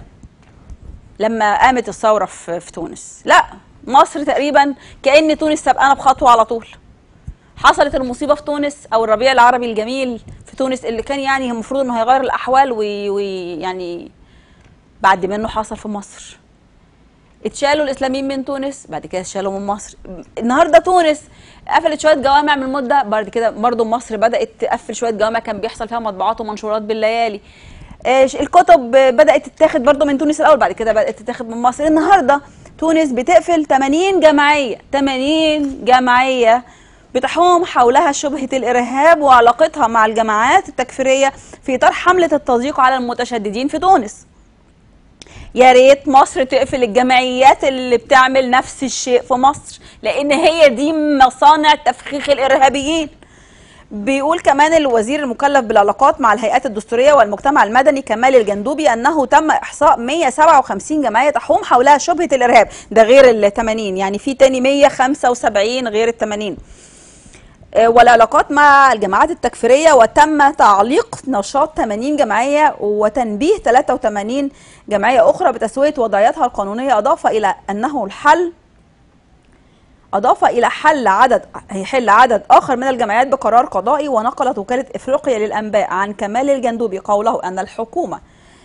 لما قامت الثوره في, في تونس لا مصر تقريبا كأن تونس سبقانا بخطوه على طول حصلت المصيبه في تونس او الربيع العربي الجميل في تونس اللي كان يعني المفروض انه هيغير الاحوال ويعني وي يعني بعد منه حصل في مصر اتشالوا الاسلاميين من تونس بعد كده اتشالوا من مصر النهارده تونس قفلت شويه جوامع من مده بعد كده برضو مصر بدات تقفل شويه جوامع كان بيحصل فيها مطبوعات ومنشورات بالليالي إيش الكتب بدات تتاخد برضو من تونس الاول بعد كده بدات تتاخد من مصر النهارده تونس بتقفل 80 جمعيه 80 جمعيه بتحوم حولها شبهه الارهاب وعلاقتها مع الجماعات التكفيريه في اطار حمله التضييق على المتشددين في تونس يا ريت مصر تقفل الجمعيات اللي بتعمل نفس الشيء في مصر لان هي دي مصانع تفخيخ الارهابيين بيقول كمان الوزير المكلف بالعلاقات مع الهيئات الدستوريه والمجتمع المدني كمال الجندوبي انه تم احصاء 157 جمعيه تحوم حولها شبهه الارهاب ده غير ال 80 يعني في تاني 175 غير ال 80 آه، والعلاقات مع الجماعات التكفيريه وتم تعليق نشاط 80 جمعيه وتنبيه 83 جمعيه اخرى بتسويه وضعيتها القانونيه اضاف الى انه الحل أضاف إلى حل عدد هيحل عدد آخر من الجمعيات بقرار قضائي ونقلت وكالة إفريقيا للأنباء عن كمال الجندوبي قوله أن الحكومة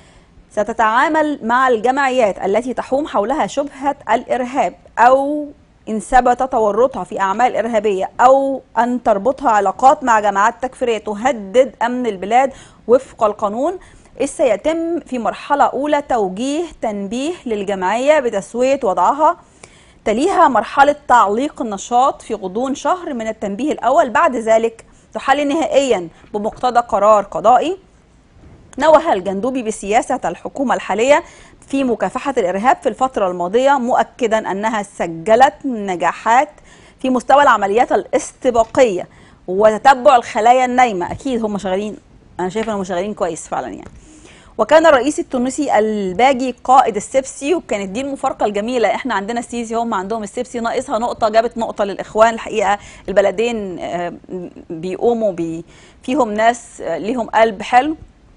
ستتعامل مع الجمعيات التي تحوم حولها شبهة الإرهاب أو إن ثبت تورطها في أعمال إرهابية أو أن تربطها علاقات مع جماعات تكفيرية تهدد أمن البلاد وفق القانون إذ سيتم في مرحلة أولى توجيه تنبيه للجمعية بتسوية وضعها تليها مرحلة تعليق النشاط في غضون شهر من التنبيه الأول بعد ذلك تحل نهائيا بمقتضى قرار قضائي نوه الجندوبي بسياسة الحكومة الحالية في مكافحة الإرهاب في الفترة الماضية مؤكدا أنها سجلت نجاحات في مستوى العمليات الاستباقية وتتبع الخلايا النايمة أكيد هم شغالين أنا شايفة أنهم شغالين كويس فعلا يعني وكان الرئيس التونسي الباجي قائد السبسي وكانت دي المفارقه الجميله احنا عندنا السيسي هم عندهم السبسي ناقصها نقطه جابت نقطه للاخوان الحقيقه البلدين آه، بيقوموا بي فيهم ناس آه، ليهم قلب حلو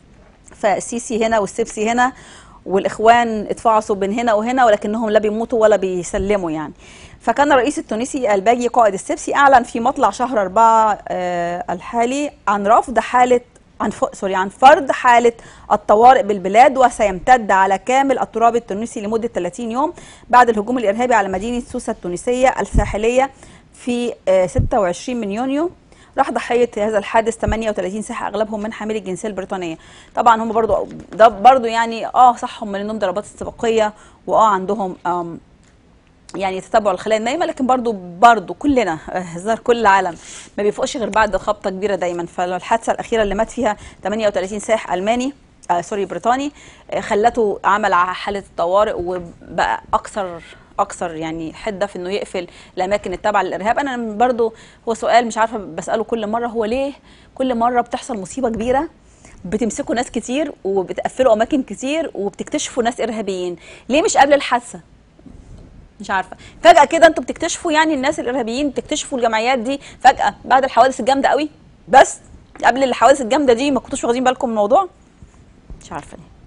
فالسيسي هنا والسبسي هنا والاخوان اتفعصوا بين هنا وهنا ولكنهم لا بيموتوا ولا بيسلموا يعني فكان الرئيس التونسي الباجي قائد السبسي اعلن في مطلع شهر أربعة آه، الحالي عن رفض حاله عن ف... سوري عن فرض حاله الطوارئ بالبلاد وسيمتد على كامل التراب التونسي لمده 30 يوم بعد الهجوم الارهابي على مدينه سوسه التونسيه الساحليه في آه، 26 من يونيو راح ضحيه هذا الحادث 38 ساحه اغلبهم من حاملي الجنسيه البريطانيه طبعا هم برضو ده برضو يعني اه صح هم لانهم ضربات استباقيه واه عندهم آم يعني تتبع الخلايا النايمه لكن برضو برضو كلنا آه، هزار كل العالم ما بيفوقش غير بعد خبطه كبيره دايما فالحادثه الاخيره اللي مات فيها 38 سائح الماني آه سوري بريطاني آه خلته عمل ع- حاله طوارئ وبقى اكثر اكثر يعني حده في انه يقفل الاماكن التابعه للارهاب انا برضو هو سؤال مش عارفه بساله كل مره هو ليه كل مره بتحصل مصيبه كبيره بتمسكوا ناس كتير وبتقفلوا اماكن كتير وبتكتشفوا ناس ارهابيين ليه مش قبل الحادثه مش عارفه فجاه كده انتوا بتكتشفوا يعني الناس الارهابيين بتكتشفوا الجمعيات دي فجاه بعد الحوادث الجامده قوي بس قبل الحوادث الجامده دي ما كنتوش واخدين بالكم من الموضوع مش عارفه ليه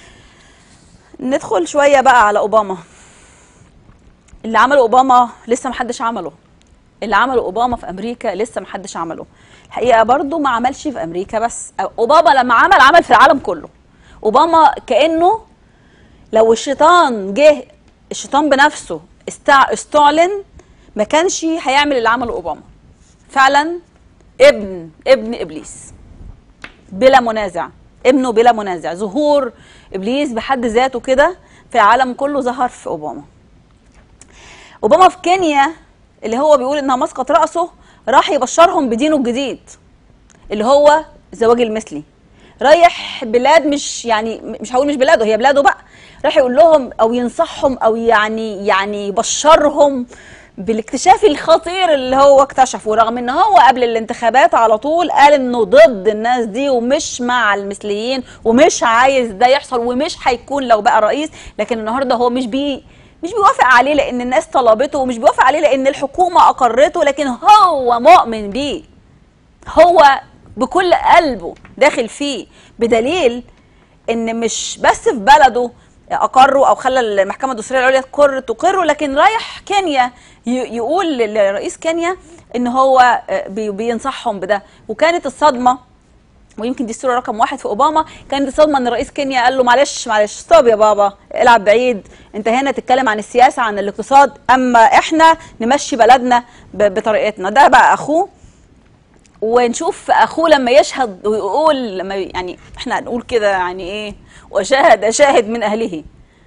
ندخل شويه بقى على اوباما اللي عمله اوباما لسه ما حدش عمله اللي عمله اوباما في امريكا لسه ما حدش عمله الحقيقه برضو ما عملش في امريكا بس اوباما لما عمل عمل في العالم كله اوباما كانه لو الشيطان جه الشيطان بنفسه استع... استعلن ما كانش هيعمل اللي عمله اوباما فعلا ابن ابن ابليس بلا منازع ابنه بلا منازع ظهور ابليس بحد ذاته كده في العالم كله ظهر في اوباما اوباما في كينيا اللي هو بيقول انها مسقط راسه راح يبشرهم بدينه الجديد اللي هو الزواج المثلي رايح بلاد مش يعني مش هقول مش بلاده هي بلاده بقى راح يقول لهم او ينصحهم او يعني يعني يبشرهم بالاكتشاف الخطير اللي هو اكتشفه رغم ان هو قبل الانتخابات على طول قال انه ضد الناس دي ومش مع المثليين ومش عايز ده يحصل ومش هيكون لو بقى رئيس لكن النهارده هو مش بي مش بيوافق عليه لان الناس طلبته ومش بيوافق عليه لان الحكومه اقرته لكن هو مؤمن بيه هو بكل قلبه داخل فيه بدليل ان مش بس في بلده اقروا او خلى المحكمه الدستوريه العليا تقر تقره لكن رايح كينيا يقول لرئيس كينيا ان هو بينصحهم بده وكانت الصدمه ويمكن دي الصوره رقم واحد في اوباما كانت الصدمه ان رئيس كينيا قال له معلش معلش ستوب يا بابا العب بعيد انت هنا تتكلم عن السياسه عن الاقتصاد اما احنا نمشي بلدنا بطريقتنا ده بقى اخوه ونشوف اخوه لما يشهد ويقول لما يعني احنا هنقول كده يعني ايه وشاهد شاهد من اهله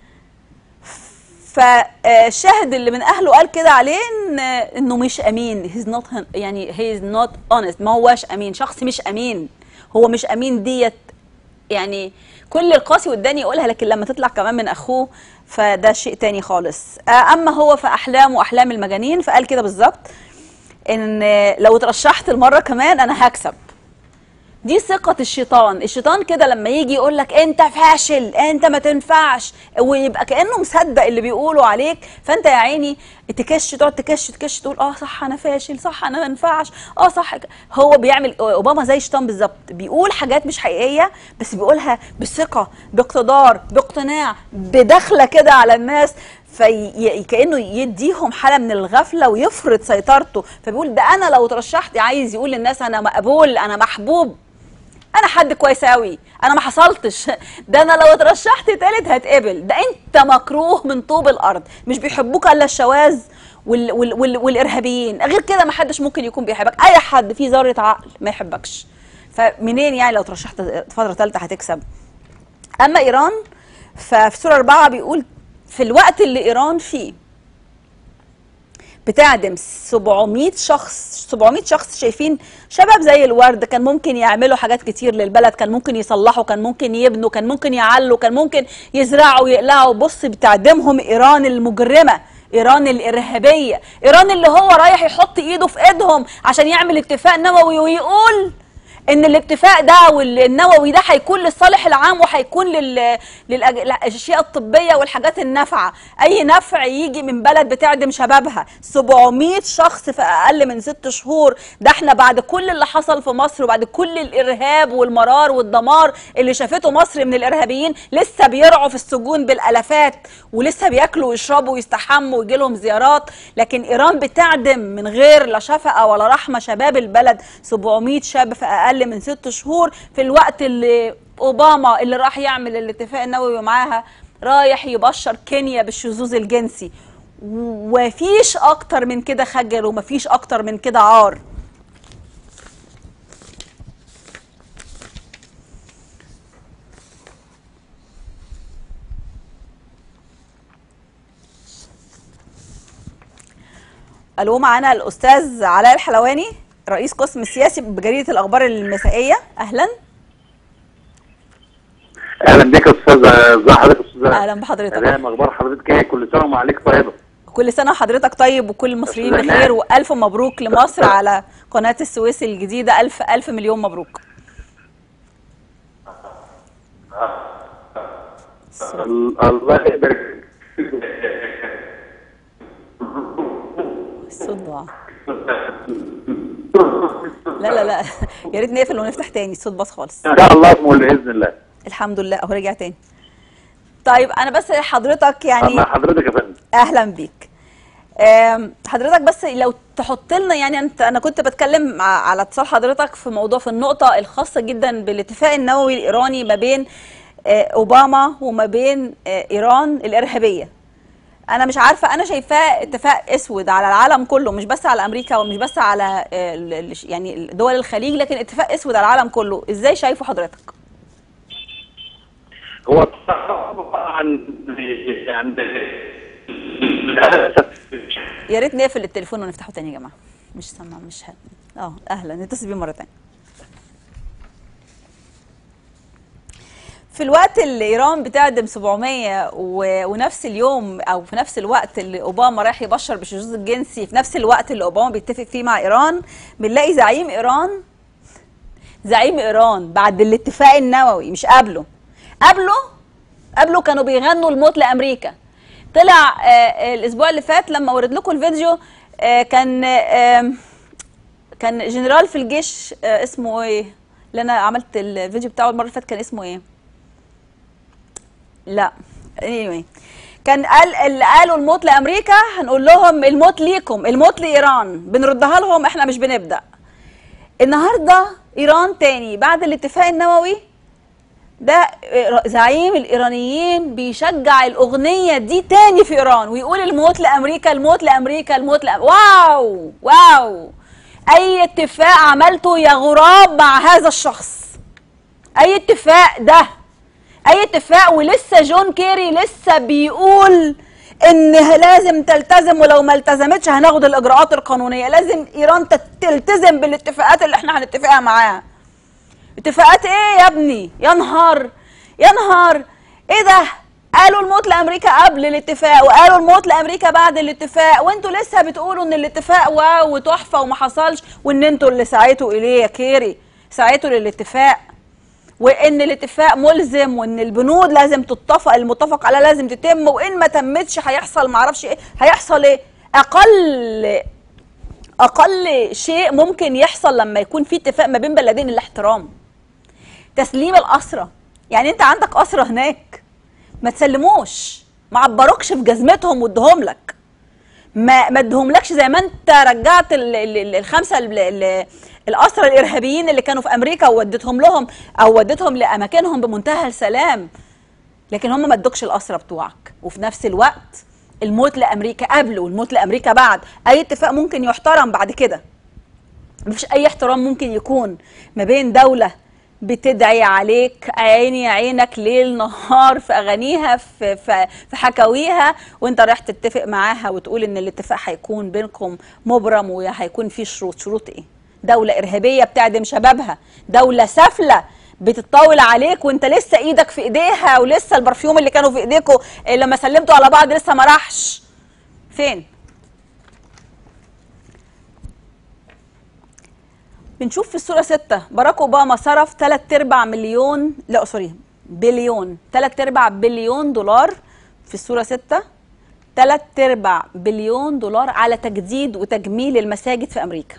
فالشاهد اللي من اهله قال كده عليه إن انه مش امين هيز نوت يعني هيز نوت اونست ما هواش امين شخص مش امين هو مش امين ديت يعني كل القاسي والداني يقولها لكن لما تطلع كمان من اخوه فده شيء تاني خالص اما هو في احلامه احلام المجانين فقال كده بالظبط ان لو اترشحت المره كمان انا هكسب دي ثقة الشيطان الشيطان كده لما يجي يقول لك انت فاشل انت ما تنفعش ويبقى كأنه مصدق اللي بيقولوا عليك فانت يا عيني تكش تقعد تكش تكش تقول اه صح انا فاشل صح انا ما ينفعش اه صح هو بيعمل اوباما زي الشيطان بالظبط بيقول حاجات مش حقيقية بس بيقولها بثقة باقتدار باقتناع بدخلة كده على الناس في كانه يديهم حاله من الغفله ويفرض سيطرته فبيقول ده انا لو ترشحت عايز يقول للناس انا مقبول انا محبوب انا حد كويس قوي انا ما حصلتش ده انا لو اترشحت تالت هتقبل ده انت مكروه من طوب الارض مش بيحبوك الا الشواذ وال وال وال والارهابيين غير كده ما حدش ممكن يكون بيحبك اي حد فيه ذره عقل ما يحبكش فمنين يعني لو ترشحت فتره ثالثه هتكسب اما ايران ففي سوره أربعة بيقول في الوقت اللي ايران فيه بتعدم 700 شخص 700 شخص شايفين شباب زي الورد كان ممكن يعملوا حاجات كتير للبلد كان ممكن يصلحوا كان ممكن يبنوا كان ممكن يعلوا كان ممكن يزرعوا يقلعوا بص بتعدمهم ايران المجرمه ايران الارهابيه ايران اللي هو رايح يحط ايده في ايدهم عشان يعمل اتفاق نووي ويقول ان الاتفاق ده والنووي ده هيكون للصالح العام وهيكون لل... للاشياء الطبيه والحاجات النافعه اي نفع يجي من بلد بتعدم شبابها 700 شخص في اقل من ست شهور ده احنا بعد كل اللي حصل في مصر وبعد كل الارهاب والمرار والدمار اللي شافته مصر من الارهابيين لسه بيرعوا في السجون بالالافات ولسه بياكلوا ويشربوا ويستحموا ويجي لهم زيارات لكن ايران بتعدم من غير لا شفقه ولا رحمه شباب البلد 700 شاب في اقل اقل من ست شهور في الوقت اللي اوباما اللي راح يعمل الاتفاق النووي معاها رايح يبشر كينيا بالشذوذ الجنسي ومفيش اكتر من كده خجل ومفيش اكتر من كده عار الو معانا الاستاذ علاء الحلواني رئيس قسم السياسي بجريده الاخبار المسائيه اهلا اهلا بك يا استاذ ازي حضرتك يا استاذ اهلا بحضرتك اهلا اخبار حضرتك ايه كل سنه وعليك طيبه كل سنه وحضرتك طيب وكل المصريين بخير والف مبروك لمصر على قناه السويس الجديده الف الف مليون مبروك ال- الله يبارك الصوت ضاع لا لا لا يا ريت نقفل ونفتح تاني الصوت باظ خالص ان شاء الله اسمه باذن الله الحمد لله اهو رجع تاني طيب انا بس حضرتك يعني مع حضرتك يا فندم اهلا بيك آم، حضرتك بس لو تحط لنا يعني انت انا كنت بتكلم مع- على اتصال حضرتك في موضوع في النقطه الخاصه جدا بالاتفاق النووي الايراني ما بين آه، اوباما وما بين آه، ايران الارهابيه انا مش عارفه انا شايفاه اتفاق اسود على العالم كله مش بس على امريكا ومش بس على آه، ال- ال- يعني دول الخليج لكن اتفاق اسود على العالم كله ازاي شايفه حضرتك هو طبعا يعني للاسف يا ريت نقفل التليفون ونفتحه تاني يا جماعه مش سامع مش ه... اه اهلا نتصل بيه مره تانية في الوقت اللي ايران بتعدم 700 و... ونفس اليوم او في نفس الوقت اللي اوباما رايح يبشر بالشذوذ الجنسي في نفس الوقت اللي اوباما بيتفق فيه مع ايران بنلاقي زعيم ايران زعيم ايران بعد الاتفاق النووي مش قبله قبله قبله كانوا بيغنوا الموت لامريكا طلع آه، آه، الاسبوع اللي فات لما ورد لكم الفيديو آه، كان آه، كان جنرال في الجيش آه، اسمه ايه اللي انا عملت الفيديو بتاعه المره اللي فاتت كان اسمه ايه لا anyway كان قال اللي قالوا الموت لامريكا هنقول لهم الموت ليكم الموت لايران بنردها لهم احنا مش بنبدا النهارده ايران تاني بعد الاتفاق النووي ده زعيم الايرانيين بيشجع الاغنيه دي تاني في ايران ويقول الموت لامريكا الموت لامريكا الموت لأمريكا. واو واو اي اتفاق عملته يا غراب مع هذا الشخص اي اتفاق ده اي اتفاق ولسه جون كيري لسه بيقول ان لازم تلتزم ولو ما التزمتش هناخد الاجراءات القانونيه لازم ايران تت- تلتزم بالاتفاقات اللي احنا هنتفقها معاها اتفاقات ايه يا ابني يا نهار يا نهار ايه ده قالوا الموت لامريكا قبل الاتفاق وقالوا الموت لامريكا بعد الاتفاق وانتوا لسه بتقولوا ان الاتفاق واو وتحفه وما حصلش وان انتوا اللي سعيتوا اليه يا كيري سعيتوا للاتفاق وان الاتفاق ملزم وان البنود لازم تتفق المتفق عليها لازم تتم وان ما تمتش هيحصل معرفش ايه هيحصل ايه اقل اقل شيء ممكن يحصل لما يكون في اتفاق ما بين بلدين الاحترام تسليم الاسرى يعني انت عندك اسرى هناك ما تسلموش ما عبروكش في جزمتهم وادهم لك ما ما ادهملكش زي ما انت رجعت ال- ال- ال- الخمسه ال- ال- الاسرى الارهابيين اللي كانوا في امريكا ووديتهم لهم او وديتهم لاماكنهم بمنتهى السلام لكن هم ما ادوكش الاسرى بتوعك وفي نفس الوقت الموت لامريكا قبل والموت لامريكا بعد اي اتفاق ممكن يحترم بعد كده مفيش اي احترام ممكن يكون ما بين دوله بتدعي عليك عيني عينك ليل نهار في اغانيها في في, في حكاويها وانت رايح تتفق معاها وتقول ان الاتفاق هيكون بينكم مبرم وهيكون فيه شروط شروط ايه دوله ارهابيه بتعدم شبابها دوله سافله بتطاول عليك وانت لسه ايدك في ايديها ولسه البرفيوم اللي كانوا في ايديكوا إيه لما سلمتوا على بعض لسه ما راحش فين بنشوف في الصورة ستة باراك أوباما صرف تلات أرباع مليون لا سوري بليون تلات أرباع بليون دولار في الصورة ستة تلات أرباع بليون دولار على تجديد وتجميل المساجد في أمريكا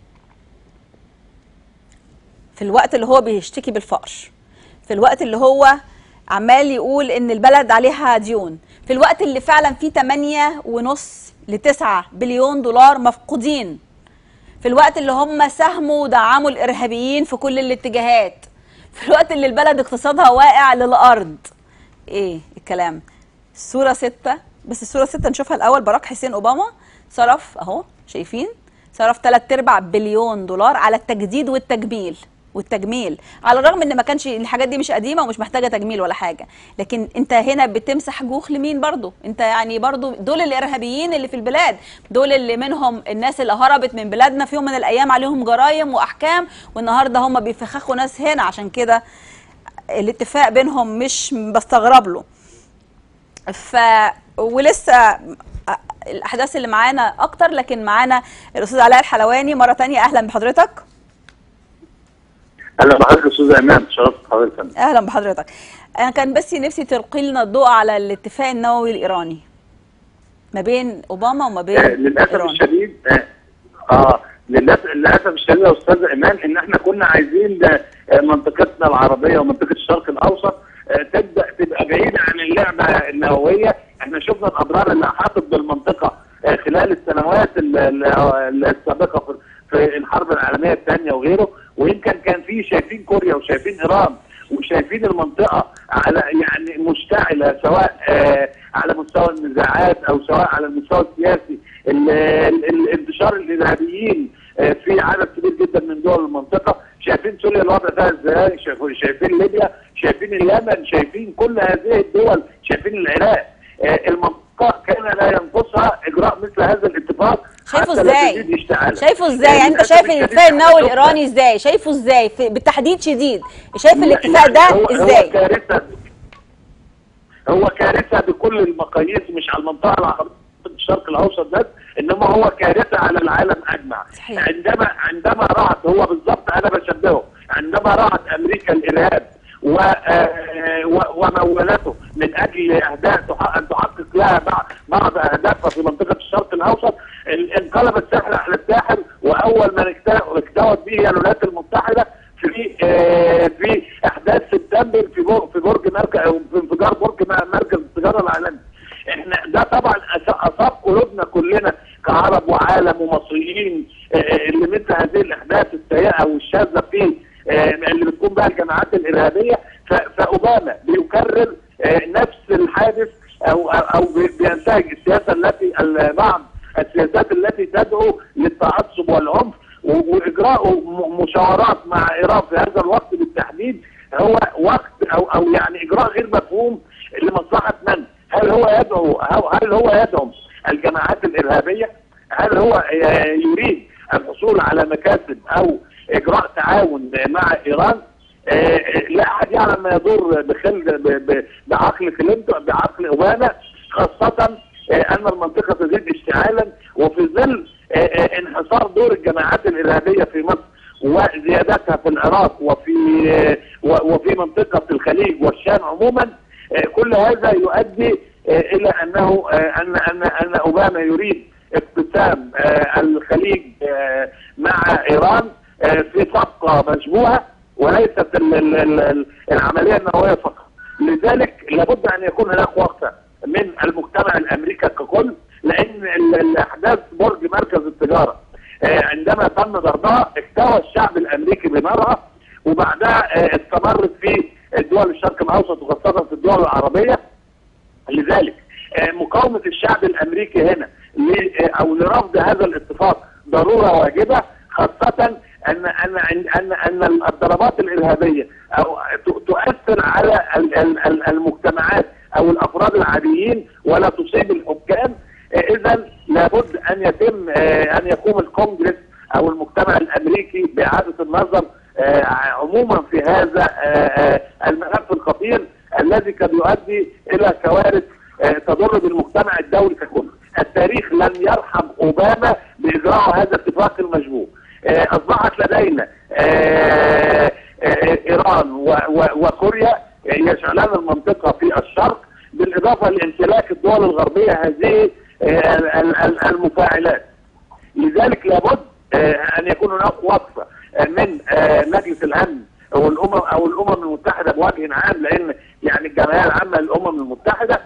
في الوقت اللي هو بيشتكي بالفقر في الوقت اللي هو عمال يقول ان البلد عليها ديون في الوقت اللي فعلا فيه 8 ونص ل 9 بليون دولار مفقودين في الوقت اللي هم ساهموا ودعموا الارهابيين في كل الاتجاهات في الوقت اللي البلد اقتصادها واقع للارض ايه الكلام الصوره ستة بس الصوره ستة نشوفها الاول باراك حسين اوباما صرف اهو شايفين صرف 3 ارباع بليون دولار على التجديد والتجميل والتجميل على الرغم ان ما كانش الحاجات دي مش قديمه ومش محتاجه تجميل ولا حاجه لكن انت هنا بتمسح جوخ لمين برضو انت يعني برضو دول الارهابيين اللي في البلاد دول اللي منهم الناس اللي هربت من بلادنا في يوم من الايام عليهم جرائم واحكام والنهارده هم بيفخخوا ناس هنا عشان كده الاتفاق بينهم مش بستغرب له ف ولسه الاحداث اللي معانا اكتر لكن معانا الاستاذ علاء الحلواني مره تانية اهلا بحضرتك اهلا بحضرتك يا استاذ ايمان شرفت حضرتك يا فندم. اهلا بحضرتك انا كان بس نفسي تلقي لنا الضوء على الاتفاق النووي الايراني ما بين اوباما وما بين آه، للاسف ايران الشديد اه, آه للاسف للاسف الشديد يا استاذ ايمان ان احنا كنا عايزين آه، منطقتنا العربيه ومنطقه الشرق الاوسط آه، تبدا تبقى بعيده عن اللعبه النوويه احنا شفنا الاضرار اللي احاطت بالمنطقه آه، خلال السنوات ال- ال- السابقه في- في الحرب العالميه الثانيه وغيره ويمكن كان في شايفين كوريا وشايفين ايران وشايفين المنطقه على يعني مشتعله سواء آه، على مستوى النزاعات او سواء على المستوى السياسي ال- ال- ال- انتشار الارهابيين آه، في عدد كبير جدا من دول المنطقه شايفين سوريا الوضع ده ازاي شايفين- شايفين ليبيا شايفين اليمن شايفين كل هذه الدول شايفين العراق آه، المنطقه كان لا ينقصها اجراء مثل هذا الاتفاق شايفه حتى لا ازاي تزيد اشتعالا. شايفه ازاي يعني انت للأسف شايف الشديد الاتفاق احنا النووي شفنا- الايراني ازاي شايفه ازاي في بالتحديد شديد شايف لا، الاتفاق يعني ده هو هو ازاي كارثه هو كارثه بكل المقاييس مش على المنطقه العربيه الشرق الاوسط بس انما هو كارثه على العالم اجمع صحيح. عندما عندما رأت هو بالضبط انا بشبهه عندما رأت امريكا الارهاب و آه، و- ومولته من اجل اهداف تح- ان تحقق لها بعض- بعض اهدافها في منطقه الشرق الاوسط ال- انقلب الساحل على الساحل واول من اكت- اكتوت به هي الولايات المتحده في آه، في احداث سبتمبر في برج في برج مركز او في انفجار برج م- مركز التجاره العالمي احنا ده طبعا أس- اصاب قلوبنا كلنا كعرب وعالم ومصريين آه، آه، اللي مثل هذه الاحداث السيئه والشاذه في آه، اللي بتكون بها الجماعات الارهابيه ف- فاوباما بيكرر آه، نفس الحادث او او أو بي- بينتهج السياسه التي ال- بعض السياسات التي تدعو للتعصب والعنف و- واجراء م- مشاورات مع ايران في هذا الوقت بالتحديد هو وقت او او يعني اجراء غير مفهوم لمصلحه من؟ هل هو يدعو أو هل هو يدعم الجماعات الارهابيه؟ هل هو آه، يريد الحصول على مكاسب او اجراء تعاون مع ايران؟ آه، لا احد يعلم ما يدور بخل ب- ب- بعقل كلينتون بعقل اوباما خاصه آه، ان المنطقه تزيد اشتعالا وفي ظل آه، آه، انحصار دور الجماعات الارهابيه في مصر وزيادتها في العراق وفي آه، و- وفي منطقه الخليج والشام عموما آه، كل هذا يؤدي آه، الى انه آه، ان ان ان اوباما يريد اقتسام آه، الخليج آه، مع ايران آه، في صفقه مشبوهه وليست ال- ال- ال- العمليه النوويه فقط لذلك لابد ان يكون هناك وقفه من المجتمع الامريكي ككل لان ال- الاحداث برج مركز التجاره آه، عندما تم ضربها اكتوى الشعب الامريكي بنارها وبعدها آه، استمرت في دول الشرق الاوسط وخاصه في الدول العربيه لذلك آه، مقاومة الشعب الأمريكي هنا ل- آه، أو لرفض هذا الاتفاق ضرورة واجبة خاصة أن أن أن أن, أن الضربات الإرهابية أو ت- تؤثر على ال- ال- ال- المجتمعات أو الأفراد العاديين ولا تصيب الحكام إذا لابد أن يتم آه، أن يقوم الكونجرس أو المجتمع الأمريكي بإعادة النظر آه، عموما في هذا آه، آه، الملف الخطير الذي قد يؤدي الى كوارث آه، تضر بالمجتمع الدولي ككل. التاريخ لن يرحم اوباما باجراء هذا الاتفاق المشبوه. آه، اصبحت لدينا آه، آه، ايران و- و- وكوريا يشعلان المنطقه في الشرق بالاضافه لامتلاك الدول الغربيه هذه آه، ال- ال- ال- المفاعلات. لذلك لابد آه، ان يكون هناك وقفه آه، من آه، مجلس الامن او الامم او الامم المتحده بوجه عام لان يعني الجمعيه العامه للامم المتحده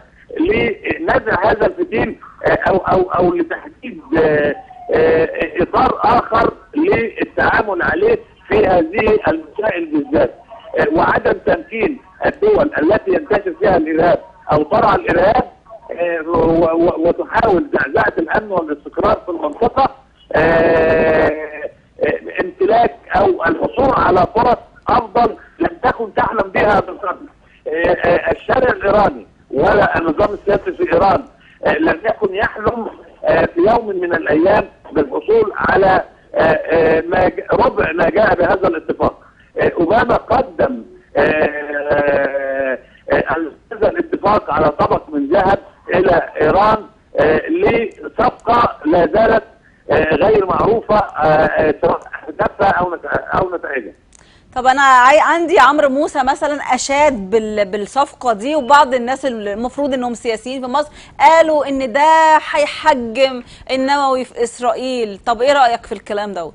لنزع هذا الفتيل آه، او او او لتحديد آه، آه، اطار اخر للتعامل عليه في هذه المسائل بالذات آه، وعدم تمكين الدول التي ينتشر فيها الارهاب او ترعى الارهاب آه، و- و- وتحاول زعزعه الامن والاستقرار في المنطقه آه، آه، امتلاك او الحصول على فرص افضل لم تكن تحلم بها من قبل آه، آه، الشارع الايراني ولا النظام السياسي في ايران آه، لم يكن يحلم آه، في يوم من الايام بالحصول على آه، آه، ما ج- ربع ما جاء بهذا الاتفاق آه، اوباما قدم آه، آه، هذا الاتفاق على طبق من ذهب الى ايران آه، لصفقه لا زالت آه، غير معروفه آه، آه، سواء اهدافها او نت- او نتائجها طب انا عاي- عندي عمرو موسى مثلا اشاد بال- بالصفقه دي وبعض الناس اللي المفروض انهم سياسيين في مصر قالوا ان ده هيحجم النووي في اسرائيل طب ايه رايك في الكلام دوت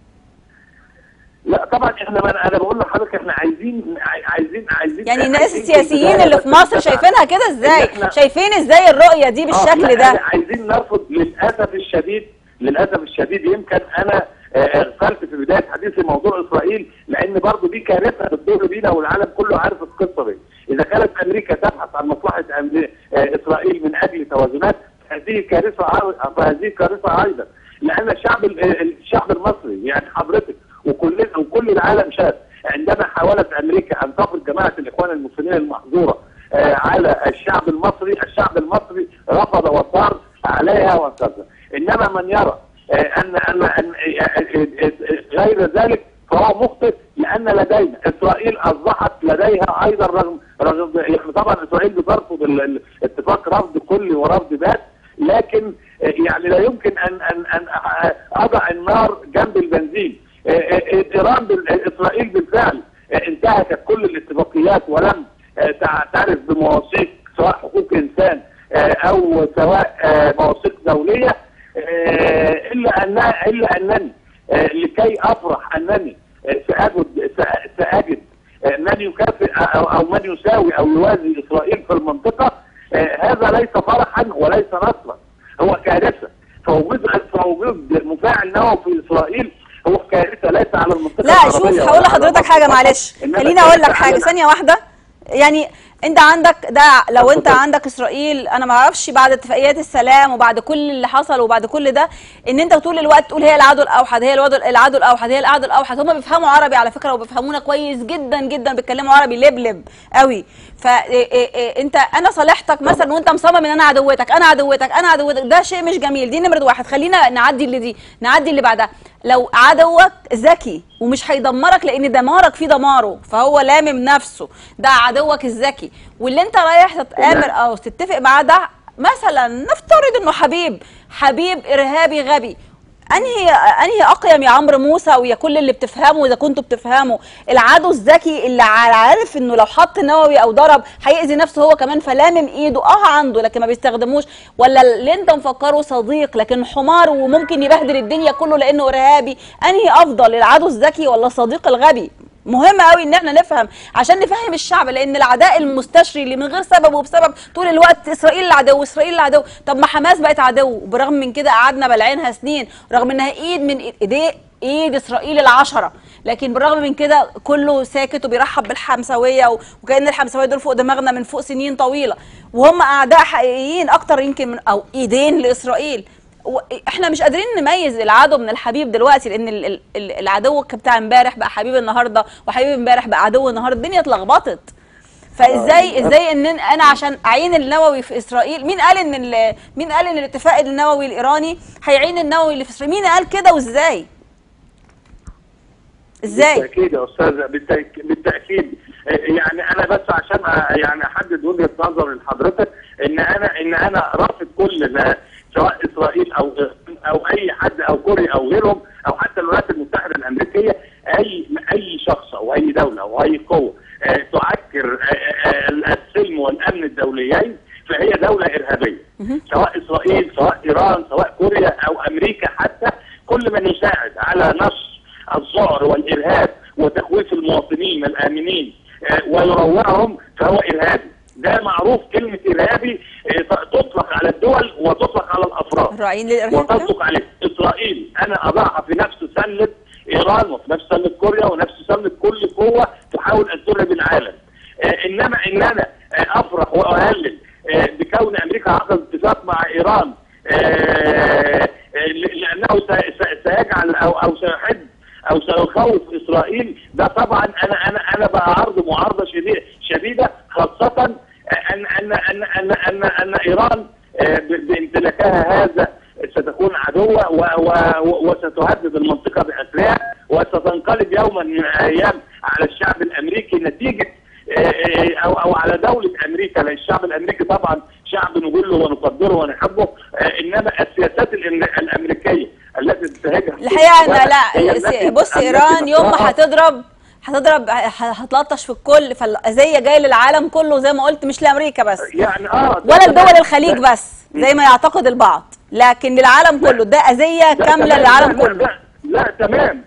لا طبعا احنا ما انا بقول لحضرتك احنا عايزين عاي- عايزين عايزين يعني الناس عايزين السياسيين البداية اللي في بس مصر نتفق شايفينها كده ازاي إن إحنا- شايفين ازاي الرؤيه دي آه، بالشكل لا، ده إحنا عايزين نرفض للاسف الشديد للاسف الشديد يمكن انا آه، اغفلت في بدايه حديثي موضوع اسرائيل لان برضه دي كارثه بتدور بينا والعالم كله عارف القصه دي اذا كانت امريكا تبحث عن مصلحه أمري- آه، اسرائيل من اجل توازنات هذه كارثه عا- فهذه كارثه ايضا لان الشعب ال- الشعب المصري يعني حضرتك وكلنا وكل العالم شاف عندما حاولت امريكا ان تفرض جماعه الاخوان المسلمين المحظوره آه، على الشعب المصري الشعب المصري رفض وصار عليها وكذا انما من يرى آه، ان ان ان آه، آه، آه، غير ذلك فهو مخطئ لان لدينا اسرائيل اصبحت لديها ايضا رغم رغم يعني طبعا اسرائيل بترفض ال- ال- الاتفاق رفض كلي ورفض بات لكن آه، يعني لا يمكن ان ان ان آه، اضع النار جنب البنزين آه، آه، ايران بال- اسرائيل بالفعل آه، انتهكت كل الاتفاقيات ولم آه، تعترف بمواثيق سواء حقوق انسان آه، او سواء آه، مواثيق دوليه آه، الا ان الا انني آه، لكي افرح انني آه، ساجد سا- ساجد آه، من يكافئ او او من يساوي او يوازي اسرائيل في المنطقه آه، هذا ليس فرحا وليس نصرا هو كارثه فوجود فوجود مفاعل نووي في اسرائيل هو كارثه ليس على المنطقه لا العربية شوف ولا هقول على لحضرتك مصر حاجه فقط، معلش إنما خليني اقول لك كارثة حاجه على- ثانيه واحده يعني انت عندك ده لو انت اتفضل. عندك اسرائيل انا ما اعرفش بعد اتفاقيات السلام وبعد كل اللي حصل وبعد كل ده ان انت طول الوقت تقول هي العدو الاوحد هي العدو العدو الاوحد هي العدو الاوحد هم بيفهموا عربي على فكره وبيفهمونا كويس جدا جدا بيتكلموا عربي لبلب قوي فانت انا صالحتك مثلا وانت مصمم ان انا عدوتك انا عدوتك انا عدوتك ده شيء مش جميل دي نمره واحد خلينا نعدي اللي دي نعدي اللي بعدها لو عدوك ذكي ومش هيدمرك لان دمارك فيه دماره فهو لامم نفسه ده عدوك الذكي واللي انت رايح تتآمر او تتفق معاه ده مثلا نفترض انه حبيب حبيب ارهابي غبي انهي انهي اقيم يا عمرو موسى ويا كل اللي بتفهمه اذا كنتوا بتفهموا العدو الذكي اللي عارف انه لو حط نووي او ضرب هيأذي نفسه هو كمان فلامم ايده اه عنده لكن ما بيستخدموش ولا اللي انت مفكره صديق لكن حمار وممكن يبهدل الدنيا كله لانه ارهابي انهي افضل العدو الذكي ولا الصديق الغبي مهم قوي ان احنا نفهم عشان نفهم الشعب لان العداء المستشري اللي من غير سبب وبسبب طول الوقت اسرائيل العدو اسرائيل العدو طب ما حماس بقت عدو وبرغم من كده قعدنا بلعينها سنين رغم انها ايد من ايديه ايد اسرائيل العشره لكن بالرغم من كده كله ساكت وبيرحب بالحمساويه و- وكان الحمساويه دول فوق دماغنا من فوق سنين طويله وهم اعداء حقيقيين اكتر يمكن من او ايدين لاسرائيل و- احنا مش قادرين نميز العدو من الحبيب دلوقتي لان ال- ال- ال- العدو بتاع امبارح بقى حبيب النهارده وحبيب امبارح بقى عدو النهارده الدنيا اتلخبطت فازاي ازاي ان انا عشان اعين النووي في اسرائيل مين قال ان ال- مين قال ان الاتفاق النووي الايراني هيعين النووي اللي في اسرائيل مين قال كده وازاي ازاي بالتاكيد يا استاذ بالتأك- بالتاكيد آه، يعني انا بس عشان أ- يعني احدد وجهه نظر لحضرتك ان انا ان انا رافض كل ما سواء اسرائيل او او اي حد او كوريا او غيرهم او حتى الولايات المتحده الامريكيه اي اي شخص او اي دوله او اي قوه آه، تعكر آه، آه، السلم والامن الدوليين فهي دوله ارهابيه سواء اسرائيل سواء ايران سواء كوريا او امريكا حتى كل من يساعد على نشر الذعر والارهاب وتخويف المواطنين الامنين آه، ويروعهم فهو ارهابي ده معروف كلمه ارهابي آه، تطلق على الدول وتطلق على الافراد رايحين للارهاب ده؟ وتطلق عليه اسرائيل انا اضعها في نفس سله ايران وفي نفس سله كوريا ونفس سله كل قوه تحاول ان ترهب العالم آه، انما ان انا آه، افرح واهلل آه، بكون امريكا عقدت اتفاق مع ايران آه، آه، لانه سي- سي- سيجعل او او سيحد او سيخوف اسرائيل ده طبعا انا انا انا بعرض معارضه شديده شديده خاصه ان ان ان ان ان, أن ايران آه، ب- بامتلاكها هذا ستكون عدوة و- و- وستهدد المنطقة بأسرها وستنقلب يوما من الأيام على الشعب الأمريكي نتيجة آه، آه، أو أو على دولة أمريكا لأن الشعب الأمريكي طبعا شعب نجله ونقدره ونحبه آه، إنما السياسات الأم- الأمريكية التي تنتهجها الحقيقه انا هي لا التي- بص التي ايران يوم ما تكرهها هتضرب هتضرب ه- هتلطش في الكل فالاذيه جايه للعالم كله زي ما قلت مش لامريكا بس يعني اه ده ولا تمام. لدول الخليج ده- بس زي ما يعتقد البعض لكن للعالم كله ده اذيه لا كامله تمام، للعالم لا لا كله لا, لا تمام